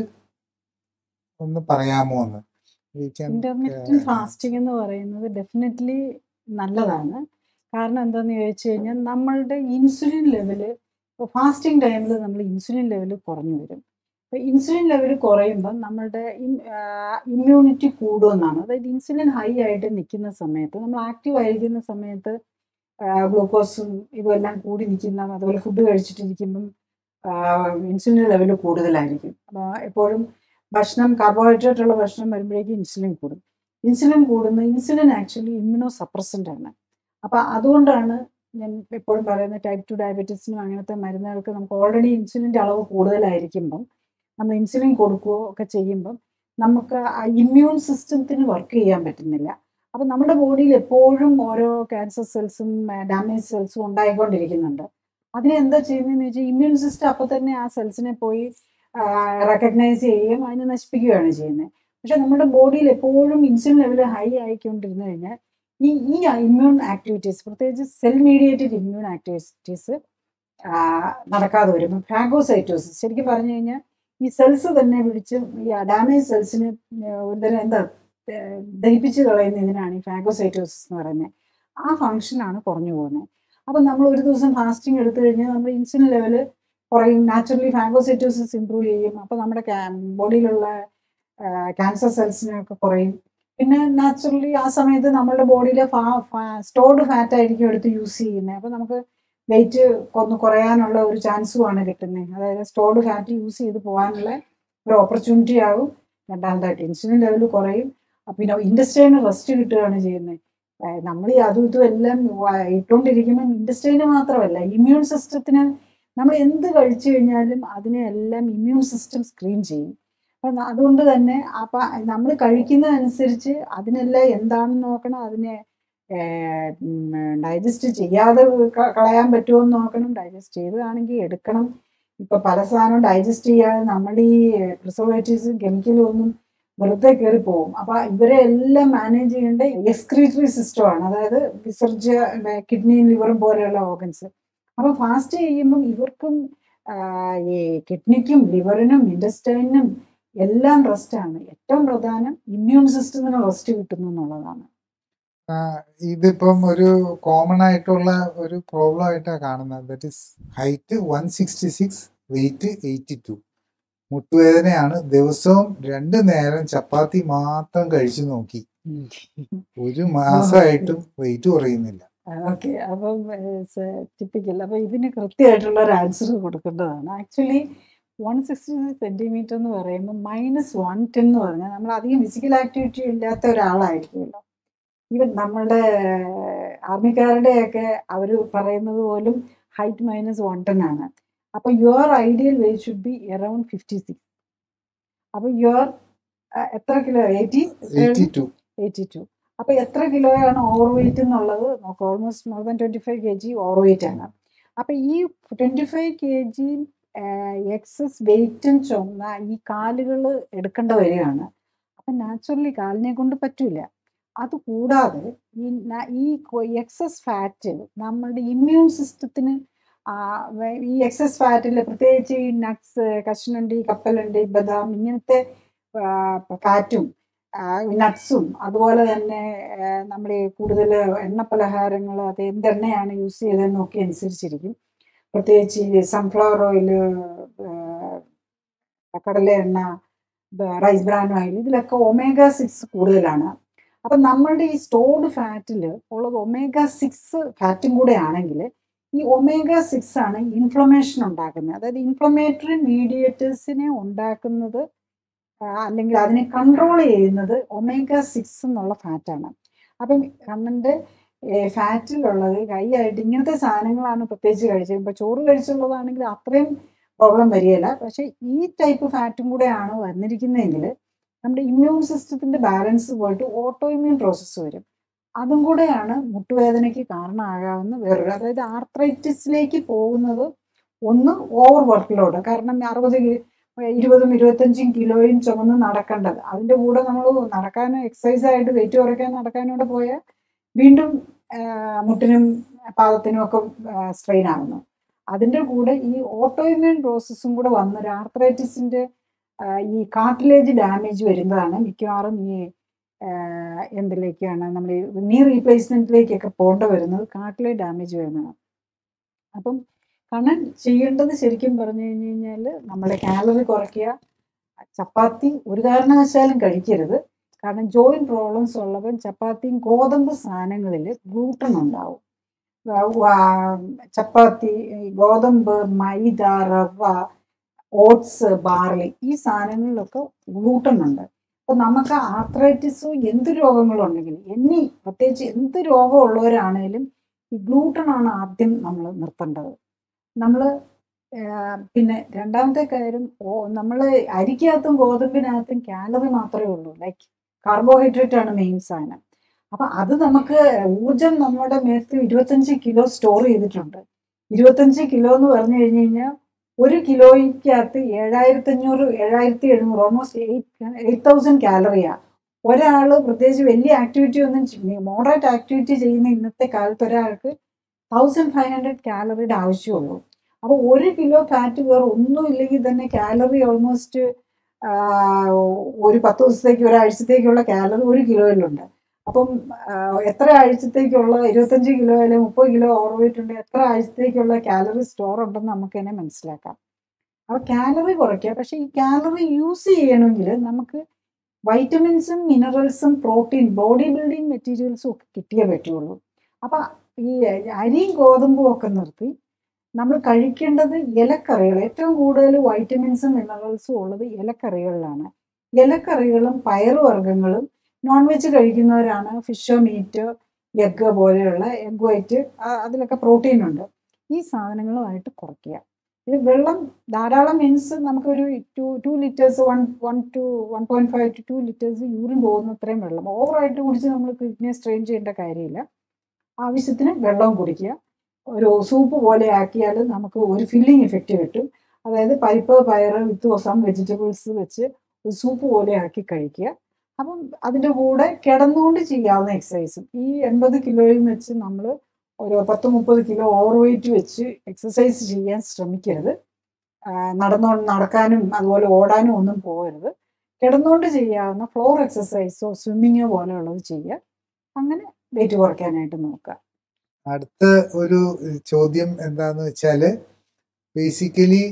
ഒന്ന് പറയാമോ എന്ന് We can, intermediate uh, fasting എന്ന് പറയുന്നത് ഡെഫിനറ്റ്ലി നല്ലതാണ് കാരണം എന്താണെന്ന് ചോദിച്ചു കഴിഞ്ഞാൽ നമ്മളുടെ ഇൻസുലിൻ ലെവല് ഇപ്പോൾ ഫാസ്റ്റിംഗ് ടൈമിൽ നമ്മൾ ഇൻസുലിൻ ലെവൽ കുറഞ്ഞു വരും അപ്പോൾ ഇൻസുലിൻ ലെവൽ കുറയുമ്പം നമ്മളുടെ ഇമ്മ്യൂണിറ്റി കൂടുമെന്നാണ് അതായത് ഇൻസുലിൻ ഹൈ ആയിട്ട് നിൽക്കുന്ന സമയത്ത് നമ്മൾ ആക്റ്റീവ് ആയിരിക്കുന്ന സമയത്ത് ഗ്ലൂക്കോസും ഇതുമെല്ലാം കൂടി നിൽക്കുന്ന അതുപോലെ ഫുഡ് കഴിച്ചിട്ടിരിക്കുമ്പം ഇൻസുലിൻ ലെവൽ കൂടുതലായിരിക്കും അപ്പോൾ എപ്പോഴും ഭക്ഷണം കാർബോഹൈഡ്രേറ്റ് ഉള്ള ഭക്ഷണം വരുമ്പോഴേക്കും ഇൻസുലിൻ കൂടും ഇൻസുലിൻ കൂടുന്ന ഇൻസുലിൻ ആക്ച്വലി ഇമ്മ്യൂണോ സപ്രസൻ്റ് ആണ് അപ്പോൾ അതുകൊണ്ടാണ് ഞാൻ എപ്പോഴും പറയുന്നത് ടൈപ്പ് ടു ഡയബറ്റീസിനും അങ്ങനത്തെ മരുന്നുകൾക്ക് നമുക്ക് ഓൾറെഡി ഇൻസുലിൻ്റെ അളവ് കൂടുതലായിരിക്കുമ്പം നമ്മൾ ഇൻസുലിൻ കൊടുക്കുകയോ ഒക്കെ ചെയ്യുമ്പം നമുക്ക് ആ ഇമ്മ്യൂൺ സിസ്റ്റത്തിന് വർക്ക് ചെയ്യാൻ പറ്റുന്നില്ല അപ്പം നമ്മുടെ ബോഡിയിൽ എപ്പോഴും ഓരോ ക്യാൻസർ സെൽസും ഡാമേജ് സെൽസും ഉണ്ടായിക്കൊണ്ടിരിക്കുന്നുണ്ട് അതിനെ എന്താ ചെയ്യുന്നതെന്ന് വെച്ചാൽ ഇമ്മ്യൂൺ സിസ്റ്റം അപ്പം തന്നെ ആ സെൽസിനെ പോയി റെക്കഗ്നൈസ് ചെയ്യുകയും അതിനെ നശിപ്പിക്കുകയാണ് ചെയ്യുന്നത് പക്ഷെ നമ്മുടെ ബോഡിയിൽ എപ്പോഴും ഇൻസുലിൻ ലെവൽ ഹൈ ആയിക്കൊണ്ടിരുന്നു കഴിഞ്ഞാൽ ഈ ഈ ഇമ്മ്യൂൺ ആക്ടിവിറ്റീസ് പ്രത്യേകിച്ച് സെൽ മീഡിയേറ്റഡ് ഇമ്മ്യൂൺ ആക്ടിവിറ്റീസ് നടക്കാതെ വരും ഫാഗോസൈറ്റോസിസ് ശരിക്കും പറഞ്ഞു കഴിഞ്ഞാൽ ഈ സെൽസ് തന്നെ പിടിച്ച് ഈ ഡാമേജ് സെൽസിന് ഒരുതരം എന്താ ഏർ ദഹിപ്പിച്ച് കളയുന്നതിനാണ് ഈ ഫാഗോസൈറ്റോസിസ് എന്ന് പറയുന്നത് ആ ഫങ്ഷനാണ് കുറഞ്ഞു പോകുന്നത് അപ്പം നമ്മൾ ഒരു ദിവസം ഫാസ്റ്റിംഗ് എടുത്തു കഴിഞ്ഞാൽ നമ്മുടെ ഇൻസുലിൻ ലെവൽ കുറയും നാച്ചുറലി ഫാഗോസൈറ്റോസിസ് ഇമ്പ്രൂവ് ചെയ്യും അപ്പോൾ നമ്മുടെ ബോഡിയിലുള്ള ക്യാൻസർ സെൽസിനൊക്കെ കുറയും പിന്നെ നാച്ചുറലി ആ സമയത്ത് നമ്മുടെ ബോഡിയിലെ സ്റ്റോർഡ് ഫാറ്റ് ആയിരിക്കും എടുത്ത് യൂസ് ചെയ്യുന്നത് അപ്പോൾ നമുക്ക് വെയിറ്റ് ഒന്ന് കുറയാനുള്ള ഒരു ചാൻസുമാണ് കിട്ടുന്നത് അതായത് സ്റ്റോർഡ് ഫാറ്റ് യൂസ് ചെയ്ത് പോകാനുള്ള ഒരു ഓപ്പർച്യൂണിറ്റി ആകും രണ്ടാമതായിട്ട് ഇൻസുലിൻ ലെവൽ കുറയും അപ്പൊ പിന്നെ ഇൻഡസ്ട്രീന് റെസ്റ്റ് കിട്ടുകയാണ് ചെയ്യുന്നത് നമ്മൾ ഈ അതും ഇതും എല്ലാം വ- ഇട്ടുകൊണ്ടിരിക്കുമ്പോൾ ഇൻഡസ്ട്രീന് മാത്രമല്ല ഇമ്മ്യൂൺ സിസ്റ്റത്തിന് നമ്മൾ എന്ത് കഴിച്ചു കഴിഞ്ഞാലും അതിനെ എല്ലാം ഇമ്മ്യൂൺ സിസ്റ്റം സ്ക്രീൻ ചെയ്യും അപ്പം ന- അതുകൊണ്ട് തന്നെ അപ്പം നമ്മൾ കഴിക്കുന്നതനുസരിച്ച് അതിനെല്ലാം എന്താണെന്ന് നോക്കണം അതിനെ ഡൈജസ്റ്റ് ചെയ്യാതെ ക- കളയാൻ പറ്റുമോ എന്ന് നോക്കണം ഡൈജസ്റ്റ് ചെയ്തതാണെങ്കിൽ എടുക്കണം ഇപ്പൊ പല സാധനവും ഡൈജസ്റ്റ് ചെയ്യാതെ നമ്മുടെ ഈ പ്രിസർവേറ്റീവ്സും കെമിക്കലും ഒന്നും വെറുതെ കയറി പോകും അപ്പൊ ഇവരെ എല്ലാം മാനേജ് ചെയ്യേണ്ട എക്സ്ക്രീറ്ററി സിസ്റ്റമാണ് അതായത് വിസർജ കിഡ്നിയും ലിവറും പോലെയുള്ള ഓർഗൻസ് അപ്പൊ ഫാസ്റ്റ് ചെയ്യുമ്പം ഇവർക്കും ആ, ഈ കിഡ്നിക്കും ലിവറിനും ഇൻഡസ്റ്റൈനും എല്ലാം റെസ്റ്റാണ് ഏറ്റവും പ്രധാനം ഇമ്മ്യൂൺ സിസ്റ്റത്തിന് റെസ്റ്റ് കിട്ടുന്നു എന്നുള്ളതാണ് ആ, ഇതിപ്പം ഒരു കോമൺ ആയിട്ടുള്ള ഒരു പ്രോബ്ലം ആയിട്ടാണ് കാണുന്നത് that is height one sixty six weight eighty two മുട്ടുവേദനയാണ് ദിവസവും രണ്ട് നേരം ചപ്പാത്തി മാത്രം കഴിച്ചു നോക്കി ഒരു മാസമായിട്ടും വെയിറ്റ് കുറയുന്നില്ല ഓക്കെ അപ്പം ടിപ്പിക്കൽ അപ്പൊ ഇതിന് കൃത്യമായിട്ടുള്ള ഒരു ആൻസർ കൊടുക്കേണ്ടതാണ് ആക്ച്വലി വൺ സിക്സ്റ്റി സെന്റിമീറ്റർ എന്ന് പറയുമ്പോൾ മൈനസ് വൺ ടെൻ എന്ന് പറഞ്ഞാൽ നമ്മൾ അധികം ഫിസിക്കൽ ആക്ടിവിറ്റി ഇല്ലാത്ത ഒരാളായിരിക്കുമല്ലോ ഈവൻ നമ്മളുടെ ആർമിക്കാരുടെയൊക്കെ അവർ പറയുന്നത് പോലും ഹൈറ്റ് മൈനസ് വൺ ടെൻ ആണ് അപ്പൊ your ideal weight should be around fifty six അപ്പൊ യുവർ എത്ര kilo eighty eighty two eighty two അപ്പൊ എത്ര കിലോയാണ് ഓവർ വെയിറ്റ് എന്നുള്ളത് നോക്കാം almost more than twenty five K G over weight ആണ് അപ്പൊ ഈ twenty five K G excess വെയിറ്റും ചുമന്ന ഈ കാലുകൾ എടുക്കേണ്ട വരികയാണ് അപ്പൊ നാച്ചുറലി കാലിനെ കൊണ്ട് പറ്റൂല അത് കൂടാതെ ഈ ന- ഈ എക്സസ് ഫാറ്റ് നമ്മുടെ ഇമ്മ്യൂൺ സിസ്റ്റത്തിന് ഈ എക്സസ് ഫാറ്റിൽ പ്രത്യേകിച്ച് ഈ നട്ട്സ് കശുവണ്ടി കപ്പലണ്ടി ബദാം ഇങ്ങനത്തെ ഫാറ്റും നട്ട്സും അതുപോലെ തന്നെ നമ്മൾ കൂടുതൽ എണ്ണ പലഹാരങ്ങൾ അത് എന്തെണ്ണയാണ് യൂസ് ചെയ്തതെന്നൊക്കെ അനുസരിച്ചിരിക്കും പ്രത്യേകിച്ച് ഈ സൺഫ്ലവർ ഓയിൽ കടല എണ്ണ റൈസ് ബ്രാൻ ഓയിൽ ഇതിലൊക്കെ ഒമേഗ സിക്സ് കൂടുതലാണ് അപ്പം നമ്മളുടെ ഈ സ്റ്റോർഡ് ഫാറ്റിൽ ഉള്ളത് ഒമേഗ സിക്സ് ഫാറ്റും കൂടെ ആണെങ്കിൽ ഈ ഒമേഗ സിക്സ് ആണ് ഇൻഫ്ലമേഷൻ ഉണ്ടാക്കുന്നത് അതായത് ഇൻഫ്ലമേറ്ററി മീഡിയേറ്റേഴ്സിനെ ഉണ്ടാക്കുന്നത് ആ, അല്ലെങ്കിൽ അതിനെ കൺട്രോൾ ചെയ്യുന്നത് ഒമേഗ സിക്സ് എന്നുള്ള ഫാറ്റാണ് അപ്പം കണ്ണിൻ്റെ ഫാറ്റിലുള്ളത് കൈയായിട്ട് ഇങ്ങനത്തെ സാധനങ്ങളാണ് പ്രത്യേകിച്ച് കഴിച്ചത് ഇപ്പം ചോറ് കഴിച്ചുള്ളതാണെങ്കിൽ അത്രയും പ്രോബ്ലം വരികയില്ല പക്ഷേ ഈ ടൈപ്പ് ഫാറ്റും കൂടെയാണ് വന്നിരിക്കുന്നതെങ്കിൽ നമ്മുടെ ഇമ്മ്യൂൺ സിസ്റ്റത്തിൻ്റെ ബാലൻസ് പോയിട്ട് ഓട്ടോ ഇമ്മ്യൂൺ പ്രോസസ്സ് വരും അതും കൂടെയാണ് മുട്ടുവേദനയ്ക്ക് കാരണമാകാവുന്ന വേറൊരു അതായത് ആർത്രൈറ്റിസിലേക്ക് പോകുന്നത് ഒന്ന് ഓവർ വർക്ക് ലോഡ് കാരണം അറുപത് കി- ഇരുപതും ഇരുപത്തഞ്ചും കിലോയും ചുമന്ന് നടക്കേണ്ടത് അതിൻ്റെ കൂടെ നമ്മൾ നടക്കാൻ എക്സസൈസ് ആയിട്ട് വെയിറ്റ് കുറയ്ക്കാൻ നടക്കാനൂടെ പോയാൽ വീണ്ടും ആ, മുട്ടിനും പാദത്തിനും ഒക്കെ സ്ട്രെയിൻ ആകുന്നു അതിൻ്റെ കൂടെ ഈ ഓട്ടോ ഇമ്മ്യൂൺ പ്രോസസ്സും കൂടെ വന്ന് ഒരു ആർത്രൈറ്റിസിൻ്റെ ഈ കാർട്ടിലേജ് ഡാമേജ് വരുന്നതാണ് മിക്കവാറും ഈ ആ, എന്തിലേക്കാണ് നമ്മൾ നീ റീപ്ലേസ്മെന്റിലേക്കൊക്കെ പോകേണ്ട വരുന്നത് കാർട്ടിലേജ് ഡാമേജ് വരുന്നതാണ് അപ്പം കണ്ണൻ ചെയ്യേണ്ടത് ശരിക്കും പറഞ്ഞു കഴിഞ്ഞു കഴിഞ്ഞാൽ നമ്മുടെ കാലറി കുറയ്ക്കുക ചപ്പാത്തി ഒരു കാരണവശാലും കഴിക്കരുത് കാരണം ജോയിന്റ് പ്രോബ്ലംസ് ഉള്ളവൻ ചപ്പാത്തിയും ഗോതമ്പ് സാധനങ്ങളിൽ ഗ്ലൂട്ടൺ ഉണ്ടാവും വ- വ- ചപ്പാത്തി ഈ ഗോതമ്പ് മൈദ റവ ഓട്സ് ബാർലി ഈ സാധനങ്ങളിലൊക്കെ ഗ്ലൂട്ടൺ ഉണ്ട് അപ്പൊ നമുക്ക് ആർത്രൈറ്റിസോ എന്ത് രോഗങ്ങളുണ്ടെങ്കിലും എന്നീ പ്രത്യേകിച്ച് എന്ത് രോഗമുള്ളവരാണേലും ഈ ഗ്ലൂട്ടൺ ആണ് ആദ്യം നമ്മൾ നിർത്തേണ്ടത് നമ്മൾ പിന്നെ രണ്ടാമത്തെ കാര്യം നമ്മൾ അരിക്കകത്തും ഗോതമ്പിനകത്തും കാലറി മാത്രമേ ഉള്ളൂ ലൈക്ക് കാർബോഹൈഡ്രേറ്റ് ആണ് മെയിൻ സാധനം അപ്പൊ അത് നമുക്ക് ഊർജം നമ്മുടെ മേത്ത് ഇരുപത്തഞ്ച് കിലോ സ്റ്റോർ ചെയ്തിട്ടുണ്ട് ഇരുപത്തഞ്ച് കിലോ എന്ന് പറഞ്ഞു കഴിഞ്ഞു കഴിഞ്ഞാൽ ഒരു കിലോയ്ക്കകത്ത് ഏഴായിരത്തി അഞ്ഞൂറ് ഏഴായിരത്തി എഴുന്നൂറ് ഓൾമോസ്റ്റ് എയ്റ്റ് എയ്റ്റ് തൗസൻഡ് കാലറിയാണ് ഒരാൾ പ്രത്യേകിച്ച് വലിയ ആക്ടിവിറ്റി ഒന്നും മോഡറേറ്റ് ആക്ടിവിറ്റി ചെയ്യുന്ന ഇന്നത്തെ കാലത്ത് ഒരാൾക്ക് തൗസൻഡ് ഫൈവ് ഹൺഡ്രഡ് കാലറിയുടെ ആവശ്യമുള്ളൂ അപ്പോൾ ഒരു കിലോ ഫാറ്റ് വേറെ ഒന്നും ഇല്ലെങ്കിൽ തന്നെ കാലറി ഓൾമോസ്റ്റ് ഒരു പത്ത് ദിവസത്തേക്ക് ഒരാഴ്ചത്തേക്കുള്ള കാലറി ഒരു കിലോയിലുണ്ട് അപ്പം ആ, എത്ര ആഴ്ചത്തേക്കുള്ള ഇരുപത്തഞ്ച് കിലോ അല്ലെങ്കിൽ മുപ്പത് കിലോ ഓവർ വെയിറ്റ് ഉണ്ട് എത്ര ആഴ്ചത്തേക്കുള്ള കാലറി സ്റ്റോർ ഉണ്ടെന്ന് നമുക്ക് തന്നെ മനസ്സിലാക്കാം അപ്പോൾ കാലറി കുറയ്ക്കുക പക്ഷേ ഈ കാലറി യൂസ് ചെയ്യണമെങ്കിൽ നമുക്ക് വൈറ്റമിൻസും മിനറൽസും പ്രോട്ടീൻ ബോഡി ബിൽഡിംഗ് മെറ്റീരിയൽസും ഒക്കെ കിട്ടിയേ പറ്റുള്ളൂ അപ്പം ഈ അരിയും ഗോതമ്പും ഒക്കെ നിർത്തി നമ്മൾ കഴിക്കേണ്ടത് ഇലക്കറികൾ ഏറ്റവും കൂടുതൽ വൈറ്റമിൻസും മിനറൽസും ഉള്ളത് ഇലക്കറികളിലാണ് ഇലക്കറികളും പയറുവർഗ്ഗങ്ങളും നോൺ വെജ് കഴിക്കുന്നവരാണ് ഫിഷോ മീറ്റ് എഗ്ഗ് പോലെയുള്ള എഗ് വൈറ്റ് അതിലൊക്കെ പ്രോട്ടീൻ ഉണ്ട് ഈ സാധനങ്ങളുമായിട്ട് കുറയ്ക്കുക ഇത് വെള്ളം ധാരാളം മീൻസ് നമുക്കൊരു two two litres one one two one point five two two litres urine പോകുന്ന അത്രയും വെള്ളം ഓവറായിട്ട് കുടിച്ച് നമ്മൾ കിഡ്നിയെ സ്ട്രെയിൻ ചെയ്യേണ്ട കാര്യമില്ല ആവശ്യത്തിന് വെള്ളം കുടിക്കുക ഒരു സൂപ്പ് പോലെ ആക്കിയാൽ നമുക്ക് ഒരു ഫില്ലിംഗ് എഫക്റ്റ് കിട്ടും അതായത് പരിപ്പ് പയറ് വിത്ത് വെജിറ്റബിൾസ് വെച്ച് ഒരു സൂപ്പ് പോലെ ആക്കി കഴിക്കുക അപ്പം അതിൻ്റെ കൂടെ കിടന്നുകൊണ്ട് ചെയ്യാവുന്ന എക്സസൈസും ഈ എൺപത് കിലോയും വെച്ച് നമ്മൾ ഒരു പത്ത് മുപ്പത് കിലോ ഓവർ വെയിറ്റ് വെച്ച് എക്സസൈസ് ചെയ്യാൻ ശ്രമിക്കരുത് ആ, നടന്നോ നടക്കാനും അതുപോലെ ഓടാനും ഒന്നും പോകരുത് കിടന്നുകൊണ്ട് ചെയ്യാവുന്ന ഫ്ലോർ എക്സസൈസോ സ്വിമ്മിങ്ങോ പോലെയുള്ളത് ചെയ്യുക അങ്ങനെ വെയിറ്റ് കുറയ്ക്കാനായിട്ട് നോക്കുക അടുത്ത ഒരു ചോദ്യം എന്താന്ന് വെച്ചാല് ബേസിക്കലി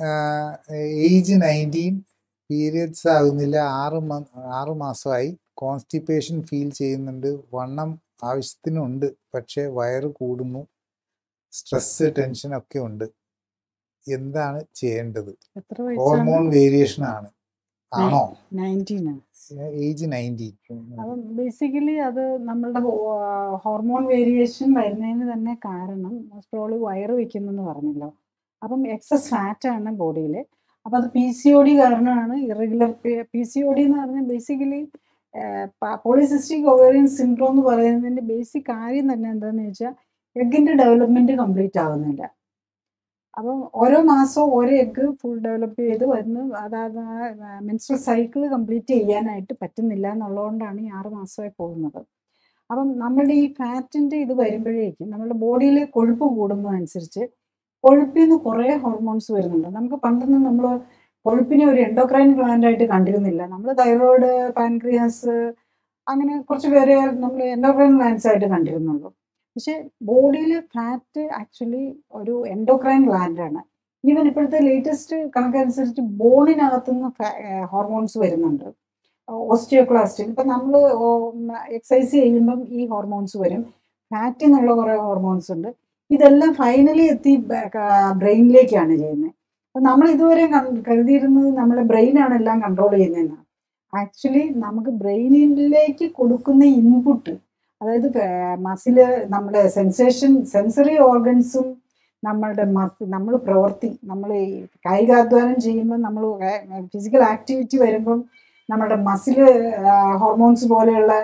ഏജ് നയൻറ്റീൻ പീരിയഡ്സ് ആകുന്നില്ല ആറ് മ- ആറ് മാസമായി കോൺസ്റ്റിപ്പേഷൻ ഫീൽ ചെയ്യുന്നുണ്ട് വണ്ണം ആവശ്യത്തിനുണ്ട് പക്ഷെ വയറ് കൂടുന്നു സ്ട്രെസ് ടെൻഷൻ ഒക്കെ ഉണ്ട് എന്താണ് ചെയ്യേണ്ടത് എത്ര വയസ്സാണ് ഹോർമോൺ വേരിയേഷൻ ആണ് ആണോ നയൻറ്റീനാണ് ഏജ് നയൻറ്റീൻ അപ്പം ബേസിക്കലി അത് നമ്മളുടെ ഹോർമോൺ വേരിയേഷൻ വരുന്നതിന് തന്നെ കാരണം മോസ്റ്റ് പ്രോബ്ലി വയറ് വെക്കുന്നെന്ന് പറഞ്ഞല്ലോ അപ്പം എക്സസ് ഫാറ്റ് ആണ് ബോഡിയിൽ അപ്പം അത് പി സി ഒ ഡി കാരണമാണ് irregular P C O D എന്ന് പറഞ്ഞാൽ ബേസിക്കലി പോളിസിസ്റ്റിക് ഒവേറിയൻ സിൻഡ്രോം എന്ന് പറയുന്നതിൻ്റെ ബേസിക് കാര്യം തന്നെ എന്താണെന്ന് വെച്ചാൽ എഗിൻ്റെ ഡെവലപ്മെൻറ്റ് കംപ്ലീറ്റ് ആകുന്നില്ല അപ്പം ഓരോ മാസവും ഓരോ എഗ്ഗ് ഫുൾ ഡെവലപ്പ് ചെയ്ത് വന്ന് അതായത് മെൻസ്ട്രൽ സൈക്കിൾ കംപ്ലീറ്റ് ചെയ്യാനായിട്ട് പറ്റുന്നില്ല എന്നുള്ളതുകൊണ്ടാണ് ഈ ആറ് മാസമായി പോകുന്നത് അപ്പം നമ്മളുടെ ഈ ഫാറ്റിൻ്റെ ഇത് വരുമ്പോഴേക്കും നമ്മുടെ ബോഡിയിൽ കൊഴുപ്പ് കൂടുന്നതനുസരിച്ച് കൊഴുപ്പിൽ നിന്ന് കുറേ ഹോർമോൺസ് വരുന്നുണ്ട് നമുക്ക് പണ്ടൊന്നും നമ്മൾ കൊഴുപ്പിനെ ഒരു എൻഡോക്രൈൻ ഗ്ലാൻഡായിട്ട് കണ്ടിരുന്നില്ല നമ്മൾ തൈറോയിഡ് പാൻക്രിയാസ് അങ്ങനെ കുറച്ച് പേരെ നമ്മൾ എൻഡോക്രൈൻ ഗ്ലാൻഡ്സ് ആയിട്ട് കണ്ടിരുന്നുള്ളൂ പക്ഷേ ബോഡിയിൽ ഫാറ്റ് ആക്ച്വലി ഒരു എൻഡോക്രൈൻ ഗ്ലാൻഡാണ് ഈവൻ ഇപ്പോഴത്തെ ലേറ്റസ്റ്റ് കണക്കനുസരിച്ച് ബോണിനകത്തുനിന്ന് ഹോർമോൺസ് വരുന്നുണ്ട് ഓസ്റ്റിയോക്ലാസ്റ്റിൻ ഇപ്പം നമ്മൾ എക്സസൈസ് ചെയ്യുമ്പം ഈ ഹോർമോൺസ് വരും ഫാറ്റിൽ നിന്നുള്ള കുറേ ഹോർമോൺസ് ഉണ്ട് ഇതെല്ലാം ഫൈനലി എത്തി ബ്രെയിനിലേക്കാണ് ചെയ്യുന്നത് അപ്പം നമ്മൾ ഇതുവരെ കൺ- കരുതിയിരുന്നത് നമ്മുടെ ബ്രെയിനാണ് എല്ലാം കൺട്രോൾ ചെയ്യുന്നതെന്നാണ് ആക്ച്വലി നമുക്ക് ബ്രെയിനിലേക്ക് കൊടുക്കുന്ന ഇൻപുട്ട് അതായത് മസില് നമ്മുടെ സെൻസേഷൻ സെൻസറി ഓർഗൻസും നമ്മളുടെ മസ് നമ്മൾ പ്രവൃത്തി നമ്മൾ ഈ കായികാധ്വാനം ചെയ്യുമ്പോൾ നമ്മൾ ഫിസിക്കൽ ആക്ടിവിറ്റി വരുമ്പം നമ്മുടെ മസില് ഹോർമോൺസ് പോലെയുള്ള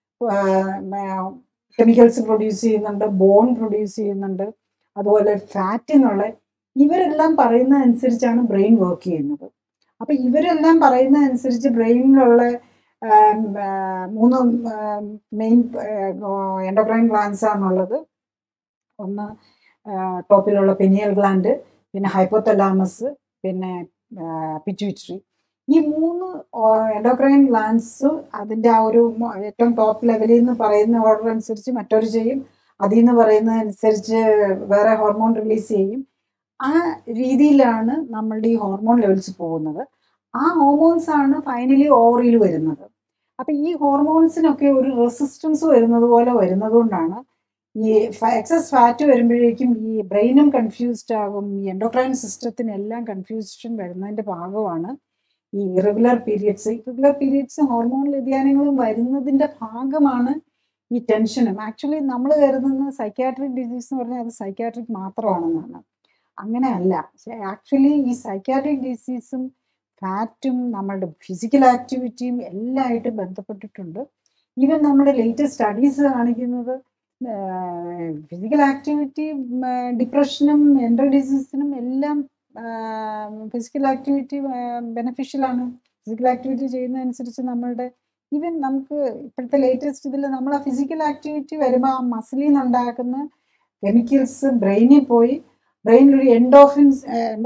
കെമിക്കൽസ് പ്രൊഡ്യൂസ് ചെയ്യുന്നുണ്ട് ബോൺ പ്രൊഡ്യൂസ് ചെയ്യുന്നുണ്ട് അതുപോലെ ഫാറ്റ് എന്നുള്ള ഇവരെല്ലാം പറയുന്നതനുസരിച്ചാണ് ബ്രെയിൻ വർക്ക് ചെയ്യുന്നത് അപ്പം ഇവരെല്ലാം പറയുന്നതനുസരിച്ച് ബ്രെയിനിലുള്ള ആം, ആ, മൂന്ന് മെയിൻ എൻഡോക്രൈൻ ഗ്ലാൻസ് ആണുള്ളത് ഒന്ന് ടോപ്പിലുള്ള പെനിയൽ ഗ്ലാൻഡ് പിന്നെ ഹൈപ്പോത്തലാമസ് പിന്നെ പിറ്റ്യൂട്ടറി ഈ മൂന്ന് എൻഡോക്രൈൻ ഗ്ലാൻസ് അതിൻ്റെ ആ ഒരു മൊ- ഏറ്റവും ടോപ്പ് ലെവലിൽ നിന്ന് പറയുന്ന ഓർഡർ അനുസരിച്ച് മറ്റൊരു ചെയ്യും അതിൽ നിന്ന് പറയുന്നതനുസരിച്ച് വേറെ ഹോർമോൺ റിലീസ് ചെയ്യും ആ രീതിയിലാണ് നമ്മളുടെ ഈ ഹോർമോൺ ലെവൽസ് പോകുന്നത് ആ ഹോർമോൺസ് ആണ് ഫൈനലി ഓവറിൽ വരുന്നത് അപ്പം ഈ ഹോർമോൺസിനൊക്കെ ഒരു റെസിസ്റ്റൻസ് വരുന്നത് പോലെ വരുന്നത് കൊണ്ടാണ് ഈ എക്സസ് ഫാറ്റ് വരുമ്പോഴേക്കും ഈ ബ്രെയിനും കൺഫ്യൂസ്ഡ് ആകും ഈ എൻഡോക്രൈൻ സിസ്റ്റത്തിനെല്ലാം കൺഫ്യൂഷൻ വരുന്നതിൻ്റെ ഭാഗമാണ് ഈ irregular periods irregular periods hormone വ്യതിയാനങ്ങളും വരുന്നതിൻ്റെ ഭാഗമാണ് ഈ ടെൻഷനും ആക്ച്വലി നമ്മൾ കരുതുന്ന സൈക്യാട്രിക് ഡിസീസ് എന്ന് പറഞ്ഞാൽ അത് സൈക്യാട്രിക് മാത്രമാണെന്നാണ് അങ്ങനെയല്ല ആക്ച്വലി ഈ സൈക്യാട്രിക് ഡിസീസും ഫാറ്റും നമ്മളുടെ ഫിസിക്കൽ ആക്ടിവിറ്റിയും എല്ലാമായിട്ട് ബന്ധപ്പെട്ടിട്ടുണ്ട് ഈവൻ നമ്മുടെ ലേറ്റസ്റ്റ് സ്റ്റഡീസ് കാണിക്കുന്നത് ഫിസിക്കൽ ആക്ടിവിറ്റി ഡിപ്രഷനും മെൻ്റൽ ഡിസീസിനും എല്ലാം ഫിസിക്കൽ ആക്ടിവിറ്റി ബെനഫിഷ്യലാണ് ഫിസിക്കൽ ആക്ടിവിറ്റി ചെയ്യുന്നതനുസരിച്ച് നമ്മളുടെ ഈവൻ നമുക്ക് ഇപ്പോഴത്തെ ലേറ്റസ്റ്റ് ഇതിൽ നമ്മൾ ആ ഫിസിക്കൽ ആക്ടിവിറ്റി വരുമ്പോൾ ആ മസിലിൽ നിന്നുണ്ടാക്കുന്ന കെമിക്കൽസ് ബ്രെയിനിൽ പോയി ബ്രെയിനിൽ ഒരു എൻഡോഫിൻസ്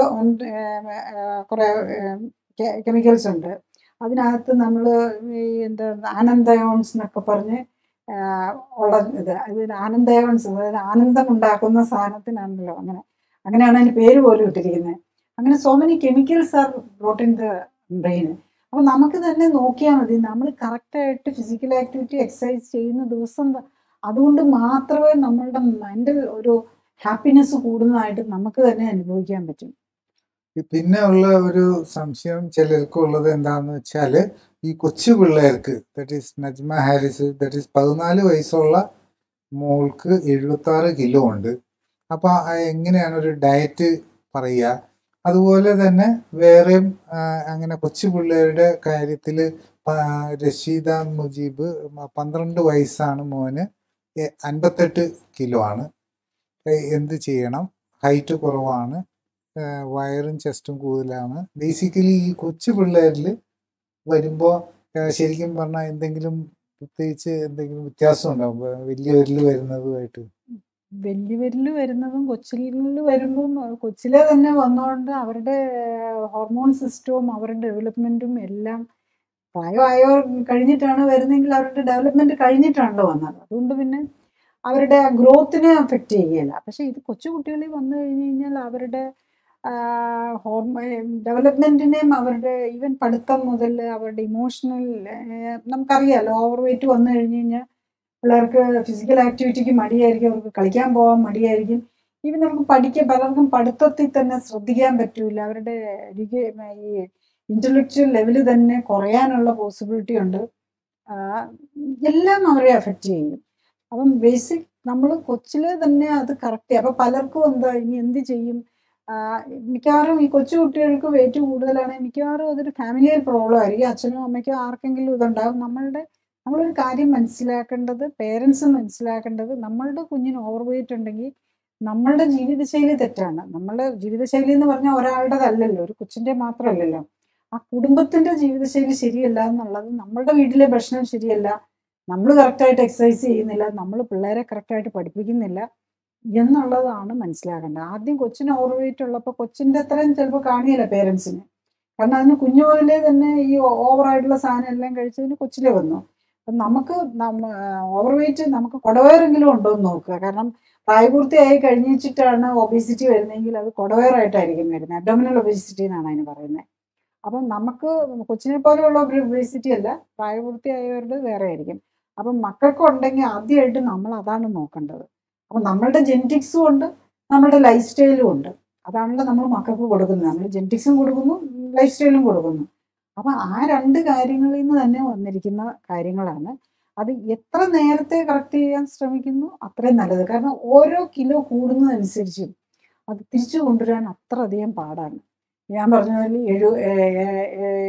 കുറേ കെമിക്കൽസ് ഉണ്ട് അതിനകത്ത് നമ്മൾ ഈ എന്താ ആനന്ദയോൺസ് എന്നൊക്കെ പറഞ്ഞ് ആഹ് ഉള്ള ഇത് ഇത് ആനന്ദയോൺസ് അതായത് ആനന്ദം ഉണ്ടാക്കുന്ന സാധനത്തിനാണല്ലോ അങ്ങനെ അങ്ങനെയാണ് അതിന് പേര് പോലും ഇട്ടിരിക്കുന്നത് അങ്ങനെ so many chemicals are brought in the brain അപ്പോൾ നമുക്ക് തന്നെ നോക്കിയാൽ മതി നമ്മൾ കറക്റ്റായിട്ട് ഫിസിക്കൽ ആക്ടിവിറ്റി എക്സസൈസ് ചെയ്യുന്ന ദിവസം ത- അതുകൊണ്ട് മാത്രമേ നമ്മളുടെ മെൻ്റൽ ഒരു ഹാപ്പിനെസ് കൂടുന്നതായിട്ട് നമുക്ക് തന്നെ അനുഭവിക്കാൻ പറ്റും പിന്നെ ഉള്ള ഒരു സംശയം ചിലർക്ക് ഉള്ളത് എന്താണെന്ന് വെച്ചാൽ ഈ കൊച്ചു പിള്ളേർക്ക് that is Najma Haris that is പതിനാല് വയസ്സുള്ള മോൾക്ക് എഴുപത്തി ആറ് കിലോ ഉണ്ട് അപ്പോൾ എങ്ങനെയാണ് ഒരു ഡയറ്റ് പറയുക അതുപോലെ തന്നെ വേറെയും ആ, അങ്ങനെ കൊച്ചു പിള്ളേരുടെ കാര്യത്തിൽ രഷീദ മുജീബ് മ- പന്ത്രണ്ട് വയസ്സാണ് മോന് എ- അൻപത്തെട്ട് കിലോ ആണ് എ, എന്ത് ചെയ്യണം ഹൈറ്റ് കുറവാണ് ഏഹ് വയറും ചെസ്റ്റും കൂടുതലാണ് ബേസിക്കലി ഈ കൊച്ചു പിള്ളേരിൽ വരുമ്പോൾ ശരിക്കും പറഞ്ഞാൽ എന്തെങ്കിലും പ്രത്യേകിച്ച് എന്തെങ്കിലും വ്യത്യാസം ഉണ്ടാവും വ- വലിയവരിൽ വരുന്നതുമായിട്ട് വലിയവരിൽ വരുന്നതും കൊച്ചിലിൽ വരുമ്പം കൊച്ചിലെ തന്നെ വന്നുകൊണ്ട് അവരുടെ ഹോർമോൺ സിസ്റ്റവും അവരുടെ ഡെവലപ്മെൻറ്റും എല്ലാം പ്രായമായവർ കഴിഞ്ഞിട്ടാണ് വരുന്നതെങ്കിൽ അവരുടെ ഡെവലപ്മെൻറ്റ് കഴിഞ്ഞിട്ടാണല്ലോ വന്നത് അതുകൊണ്ട് പിന്നെ അവരുടെ ഗ്രോത്തിനെ അഫക്റ്റ് ചെയ്യുകയില്ല പക്ഷേ ഇത് കൊച്ചു കുട്ടികളിൽ വന്നു കഴിഞ്ഞ് കഴിഞ്ഞാൽ അവരുടെ ഹോർമോ ഡെവലപ്മെൻറ്റിനെയും അവരുടെ ഈവൻ പഠിത്തം മുതൽ അവരുടെ ഇമോഷണൽ നമുക്കറിയാമല്ലോ ഓവർ വെയിറ്റ് വന്നു കഴിഞ്ഞ് കഴിഞ്ഞാൽ പിള്ളേർക്ക് ഫിസിക്കൽ ആക്ടിവിറ്റിക്ക് മടിയായിരിക്കും അവർക്ക് കളിക്കാൻ പോകാൻ മടിയായിരിക്കും ഈവൻ നമുക്ക് പഠിക്കാൻ പലർക്കും പഠിത്തത്തിൽ തന്നെ ശ്രദ്ധിക്കാൻ പറ്റൂല അവരുടെ educa- ഈ ഇന്റലക്ച്വൽ ലെവല് തന്നെ കുറയാനുള്ള പോസിബിലിറ്റി ഉണ്ട് ആഹ് എല്ലാം അവരെ അഫക്റ്റ് ചെയ്യും അപ്പം ബേസിക് നമ്മൾ കൊച്ചിലെ തന്നെ അത് കറക്റ്റ് ചെയ്യും അപ്പം പലർക്കും എന്താ ഇനി എന്ത് ചെയ്യും ആഹ് മിക്കവാറും ഈ കൊച്ചു കുട്ടികൾക്ക് വെയിറ്റ് കൂടുതലാണെങ്കിൽ മിക്കവാറും അതൊരു ഫാമിലിയൽ പ്രോബ്ലം ആയിരിക്കും അച്ഛനോ അമ്മയ്ക്കോ ആർക്കെങ്കിലും ഇതുണ്ടാകും നമ്മളുടെ നമ്മളൊരു കാര്യം മനസ്സിലാക്കേണ്ടത് പേരൻസ് മനസ്സിലാക്കേണ്ടത് നമ്മളുടെ കുഞ്ഞിന് ഓവർ വെയിറ്റ് ഉണ്ടെങ്കിൽ നമ്മളുടെ ജീവിതശൈലി തെറ്റാണ് നമ്മളുടെ ജീവിതശൈലി എന്ന് പറഞ്ഞാൽ ഒരാളുടേതല്ലല്ലോ ഒരു കൊച്ചിൻ്റെ മാത്രമല്ലല്ലോ ആ കുടുംബത്തിന്റെ ജീവിതശൈലി ശരിയല്ല എന്നുള്ളത് നമ്മളുടെ വീട്ടിലെ ഭക്ഷണം ശരിയല്ല നമ്മൾ കറക്റ്റായിട്ട് എക്സസൈസ് ചെയ്യുന്നില്ല നമ്മൾ പിള്ളേരെ കറക്റ്റായിട്ട് പഠിപ്പിക്കുന്നില്ല എന്നുള്ളതാണ് മനസ്സിലാക്കേണ്ടത് ആദ്യം കൊച്ചിന് ഓവർ വെയിറ്റ് ഉള്ളപ്പോൾ കൊച്ചിൻ്റെ അത്രയും ചിലപ്പോൾ കാണിയില്ല പേരൻസിന് കാരണം അതിന് കുഞ്ഞു മുതലേ തന്നെ ഈ ഓവറായിട്ടുള്ള സാധനം എല്ലാം കഴിച്ചതിന് കൊച്ചിലെ വന്നു അപ്പം നമുക്ക് ഓവർ വെയിറ്റ് നമുക്ക് കുടവയറെങ്കിലും ഉണ്ടോ എന്ന് നോക്കുക കാരണം പ്രായപൂർത്തിയായി കഴിഞ്ഞിട്ടാണ് ഒബേസിറ്റി വരുന്നതെങ്കിൽ അത് കുടവയറായിട്ടായിരിക്കും വരുന്നത് അബ്ഡോമിനൽ ഒബേസിറ്റി എന്നാണ് അതിന് പറയുന്നത് അപ്പം നമുക്ക് കൊച്ചിനെ പോലെയുള്ള ഒരു ഒബേസിറ്റി അല്ല പ്രായപൂർത്തിയായവരുടെ വേറെ ആയിരിക്കും അപ്പം മക്കൾക്ക് ഉണ്ടെങ്കിൽ ആദ്യമായിട്ട് നമ്മൾ അതാണ് നോക്കേണ്ടത് അപ്പം നമ്മളുടെ ജെനറ്റിക്സും ഉണ്ട് നമ്മുടെ ലൈഫ് സ്റ്റൈലും ഉണ്ട് അതാണല്ലോ നമ്മൾ മക്കൾക്ക് കൊടുക്കുന്നത് നമ്മൾ ജെനറ്റിക്സും കൊടുക്കുന്നു ലൈഫ് സ്റ്റൈലും കൊടുക്കുന്നു അപ്പം ആ രണ്ട് കാര്യങ്ങളിൽ നിന്ന് തന്നെ വന്നിരിക്കുന്ന കാര്യങ്ങളാണ് അത് എത്ര നേരത്തെ കറക്റ്റ് ചെയ്യാൻ ശ്രമിക്കുന്നു അത്രയും നല്ലത് കാരണം ഓരോ കിലോ കൂടുന്നതനുസരിച്ചും അത് തിരിച്ചു കൊണ്ടുവരാൻ അത്ര അധികം പാടാണ് ഞാൻ പറഞ്ഞ പോലെ എഴു ഏ- ഏ-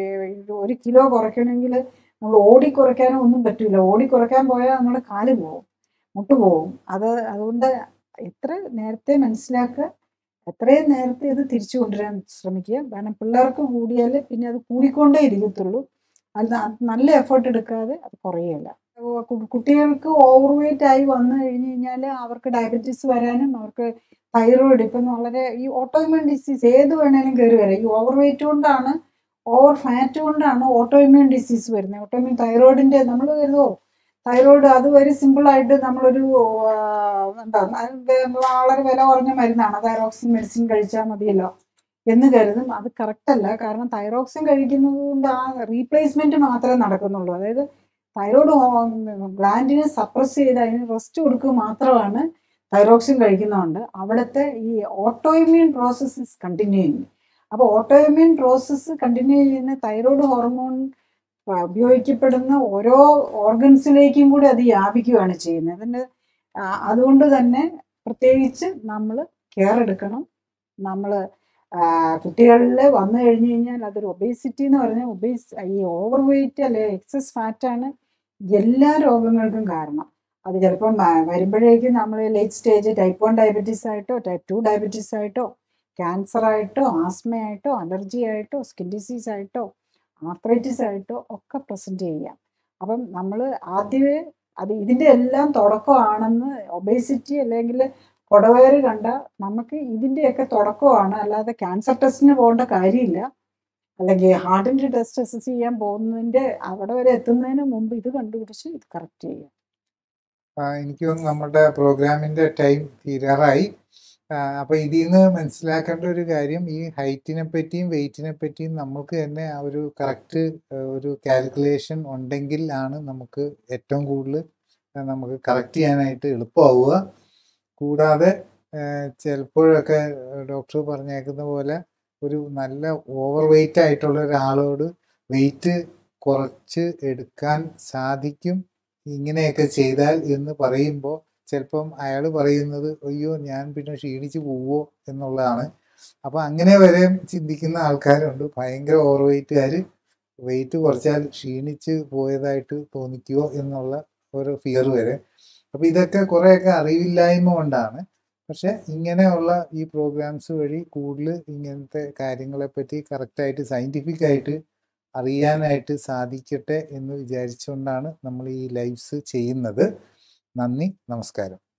ഏ- ഒരു കിലോ കുറയ്ക്കണമെങ്കിൽ നമ്മൾ ഓടി കുറയ്ക്കാനോ ഒന്നും പറ്റില്ല ഓടി കുറയ്ക്കാൻ പോയാൽ നമ്മുടെ കാല് പോവും മുട്ട് പോവും അത് അതുകൊണ്ട് എത്ര നേരത്തെ മനസ്സിലാക്കുക എത്രയും നേരത്തെ ഇത് തിരിച്ചു കൊണ്ടുവരാൻ ശ്രമിക്കുക കാരണം പിള്ളേർക്ക് കൂടിയാൽ പിന്നെ അത് കൂടിക്കൊണ്ടേ ഇരിക്കത്തുള്ളൂ അത് ന- നല്ല എഫേർട്ട് എടുക്കാതെ അത് കുറയുകയില്ല കു- കുട്ടികൾക്ക് ഓവർ വെയിറ്റ് ആയി വന്നു കഴിഞ്ഞ് കഴിഞ്ഞാൽ അവർക്ക് ഡയബറ്റീസ് വരാനും അവർക്ക് തൈറോയിഡ് ഇപ്പം വളരെ ഈ ഓട്ടോഇമ്യൂൺ ഡിസീസ് ഏത് വേണേലും കയറി വരാം ഈ ഓവർ വെയിറ്റ് കൊണ്ടാണ് ഓവർ ഫാറ്റ് കൊണ്ടാണ് ഓട്ടോഇമ്യൂൺ ഡിസീസ് വരുന്നത് ഓട്ടോഇമ്യൂൺ തൈറോയിഡിന്റെ നമ്മൾ കരുതോ തൈറോയിഡ് അത് വെരി സിമ്പിൾ ആയിട്ട് നമ്മളൊരു ആ, എന്താ അത് വെ- വളരെ വില കുറഞ്ഞ മരുന്നാണ് തൈറോക്സിൻ മെഡിസിൻ കഴിച്ചാൽ മതിയല്ലോ എന്ന് കരുതും അത് കറക്റ്റ് അല്ല കാരണം തൈറോക്സിൻ കഴിക്കുന്നത് കൊണ്ട് ആ റീപ്ലേസ്മെന്റ് മാത്രമേ നടക്കുന്നുള്ളൂ അതായത് തൈറോയ്ഡ് ഗ്ലാൻഡിനെ സപ്രസ് ചെയ്ത് അതിന് റെസ്റ്റ് കൊടുക്കുക മാത്രമാണ് തൈറോക്സിൻ കഴിക്കുന്നതുകൊണ്ട് അവിടുത്തെ ഈ ഓട്ടോഇമ്യൂൺ പ്രോസസ്സ് ഇസ് കണ്ടിന്യൂ ചെയ്യുന്നത് അപ്പോൾ ഓട്ടോഇമ്യൂൺ പ്രോസസ്സ് കണ്ടിന്യൂ ചെയ്യുന്ന തൈറോയ്ഡ് ഹോർമോൺ ഉപയോഗിക്കപ്പെടുന്ന ഓരോ ഓർഗൻസിലേക്കും കൂടി അത് വ്യാപിക്കുകയാണ് ചെയ്യുന്നത് അതിൻ്റെ ആ, അതുകൊണ്ട് തന്നെ പ്രത്യേകിച്ച് നമ്മൾ കെയർ എടുക്കണം നമ്മൾ കുട്ടികളിൽ വന്നു കഴിഞ്ഞ് കഴിഞ്ഞാൽ അതൊരു ഒബേസിറ്റി എന്ന് പറഞ്ഞാൽ ഒബേസ് ഈ ഓവർ വെയിറ്റ് അല്ലെ എക്സസ് ഫാറ്റാണ് എല്ലാ രോഗങ്ങൾക്കും കാരണം അത് ചിലപ്പം വ- വരുമ്പോഴേക്കും നമ്മൾ late stage type one diabetes ആയിട്ടോ ടൈപ്പ് ടു ഡയബറ്റീസ് ആയിട്ടോ ക്യാൻസർ ആയിട്ടോ ആസ്മയായിട്ടോ അലർജി ആയിട്ടോ സ്കിൻ ഡിസീസ് ആയിട്ടോ ആർത്രൈറ്റിസ് ആയിട്ടോ ഒക്കെ പ്രസന്റ് ചെയ്യാം അപ്പം നമ്മൾ ആദ്യമേ അത് ഇതിൻ്റെ എല്ലാം തുടക്കമാണെന്ന് ഒബേസിറ്റി അല്ലെങ്കിൽ കൊടവയറ് കണ്ട നമുക്ക് ഇതിൻ്റെയൊക്കെ തുടക്കമാണ് അല്ലാതെ ക്യാൻസർ ടെസ്റ്റിന് പോകേണ്ട കാര്യമില്ല അല്ലെങ്കിൽ ഹാർട്ടിൻ്റെ ടെസ്റ്റ് അസസ് ചെയ്യാൻ പോകുന്നതിൻ്റെ അവിടെ വരെ എത്തുന്നതിന് മുമ്പ് ഇത് കണ്ടുപിടിച്ച് ഇത് കറക്റ്റ് ചെയ്യാം ആ, എനിക്ക് തോന്നുന്നു നമ്മുടെ പ്രോഗ്രാമിന്റെ ടൈം തീരാറായി ആ, അപ്പൊ ഇതിൽ നിന്ന് മനസ്സിലാക്കേണ്ട ഒരു കാര്യം ഈ ഹൈറ്റിനെ പറ്റിയും വെയിറ്റിനെ പറ്റിയും നമുക്ക് തന്നെ ആ ഒരു കറക്റ്റ് ഒരു കാൽക്കുലേഷൻ ഉണ്ടെങ്കിൽ ആണ് നമുക്ക് ഏറ്റവും കൂടുതൽ ആ, നമുക്ക് കറക്റ്റ് ചെയ്യാനായിട്ട് എളുപ്പമാവുക കൂടാതെ ആ, ചിലപ്പോഴൊക്കെ ഡോക്ടർ പറഞ്ഞേക്കുന്ന പോലെ ഒരു നല്ല ഓവർ വെയിറ്റ് ആയിട്ടുള്ള ഒരാളോട് വെയിറ്റ് കുറച്ച് എടുക്കാൻ സാധിക്കും ഇങ്ങനെയൊക്കെ ചെയ്താൽ എന്ന് പറയുമ്പോൾ ചിലപ്പം അയാൾ പറയുന്നത് അയ്യോ ഞാൻ പിന്നെ ക്ഷീണിച്ച് പോവോ എന്നുള്ളതാണ് അപ്പൊ അങ്ങനെ വരെ ചിന്തിക്കുന്ന ആൾക്കാരുണ്ട് ഭയങ്കര ഓവർ വെയിറ്റുകാർ വെയിറ്റ് കുറച്ചാൽ ക്ഷീണിച്ച് പോയതായിട്ട് തോന്നിക്കുവോ എന്നുള്ള ഒരു ഫിയർ വരെ അപ്പൊ ഇതൊക്കെ കുറെയൊക്കെ അറിവില്ലായ്മ കൊണ്ടാണ് പക്ഷെ ഇങ്ങനെയുള്ള ഈ പ്രോഗ്രാംസ് വഴി കൂടുതൽ ഇങ്ങനത്തെ കാര്യങ്ങളെ പറ്റി കറക്റ്റായിട്ട് സയന്റിഫിക് ആയിട്ട് അറിയാനായിട്ട് സാധിക്കട്ടെ എന്ന് വിചാരിച്ചുകൊണ്ടാണ് നമ്മൾ ഈ ലൈവ്സ് ചെയ്യുന്നത് നന്ദി നമസ്കാരം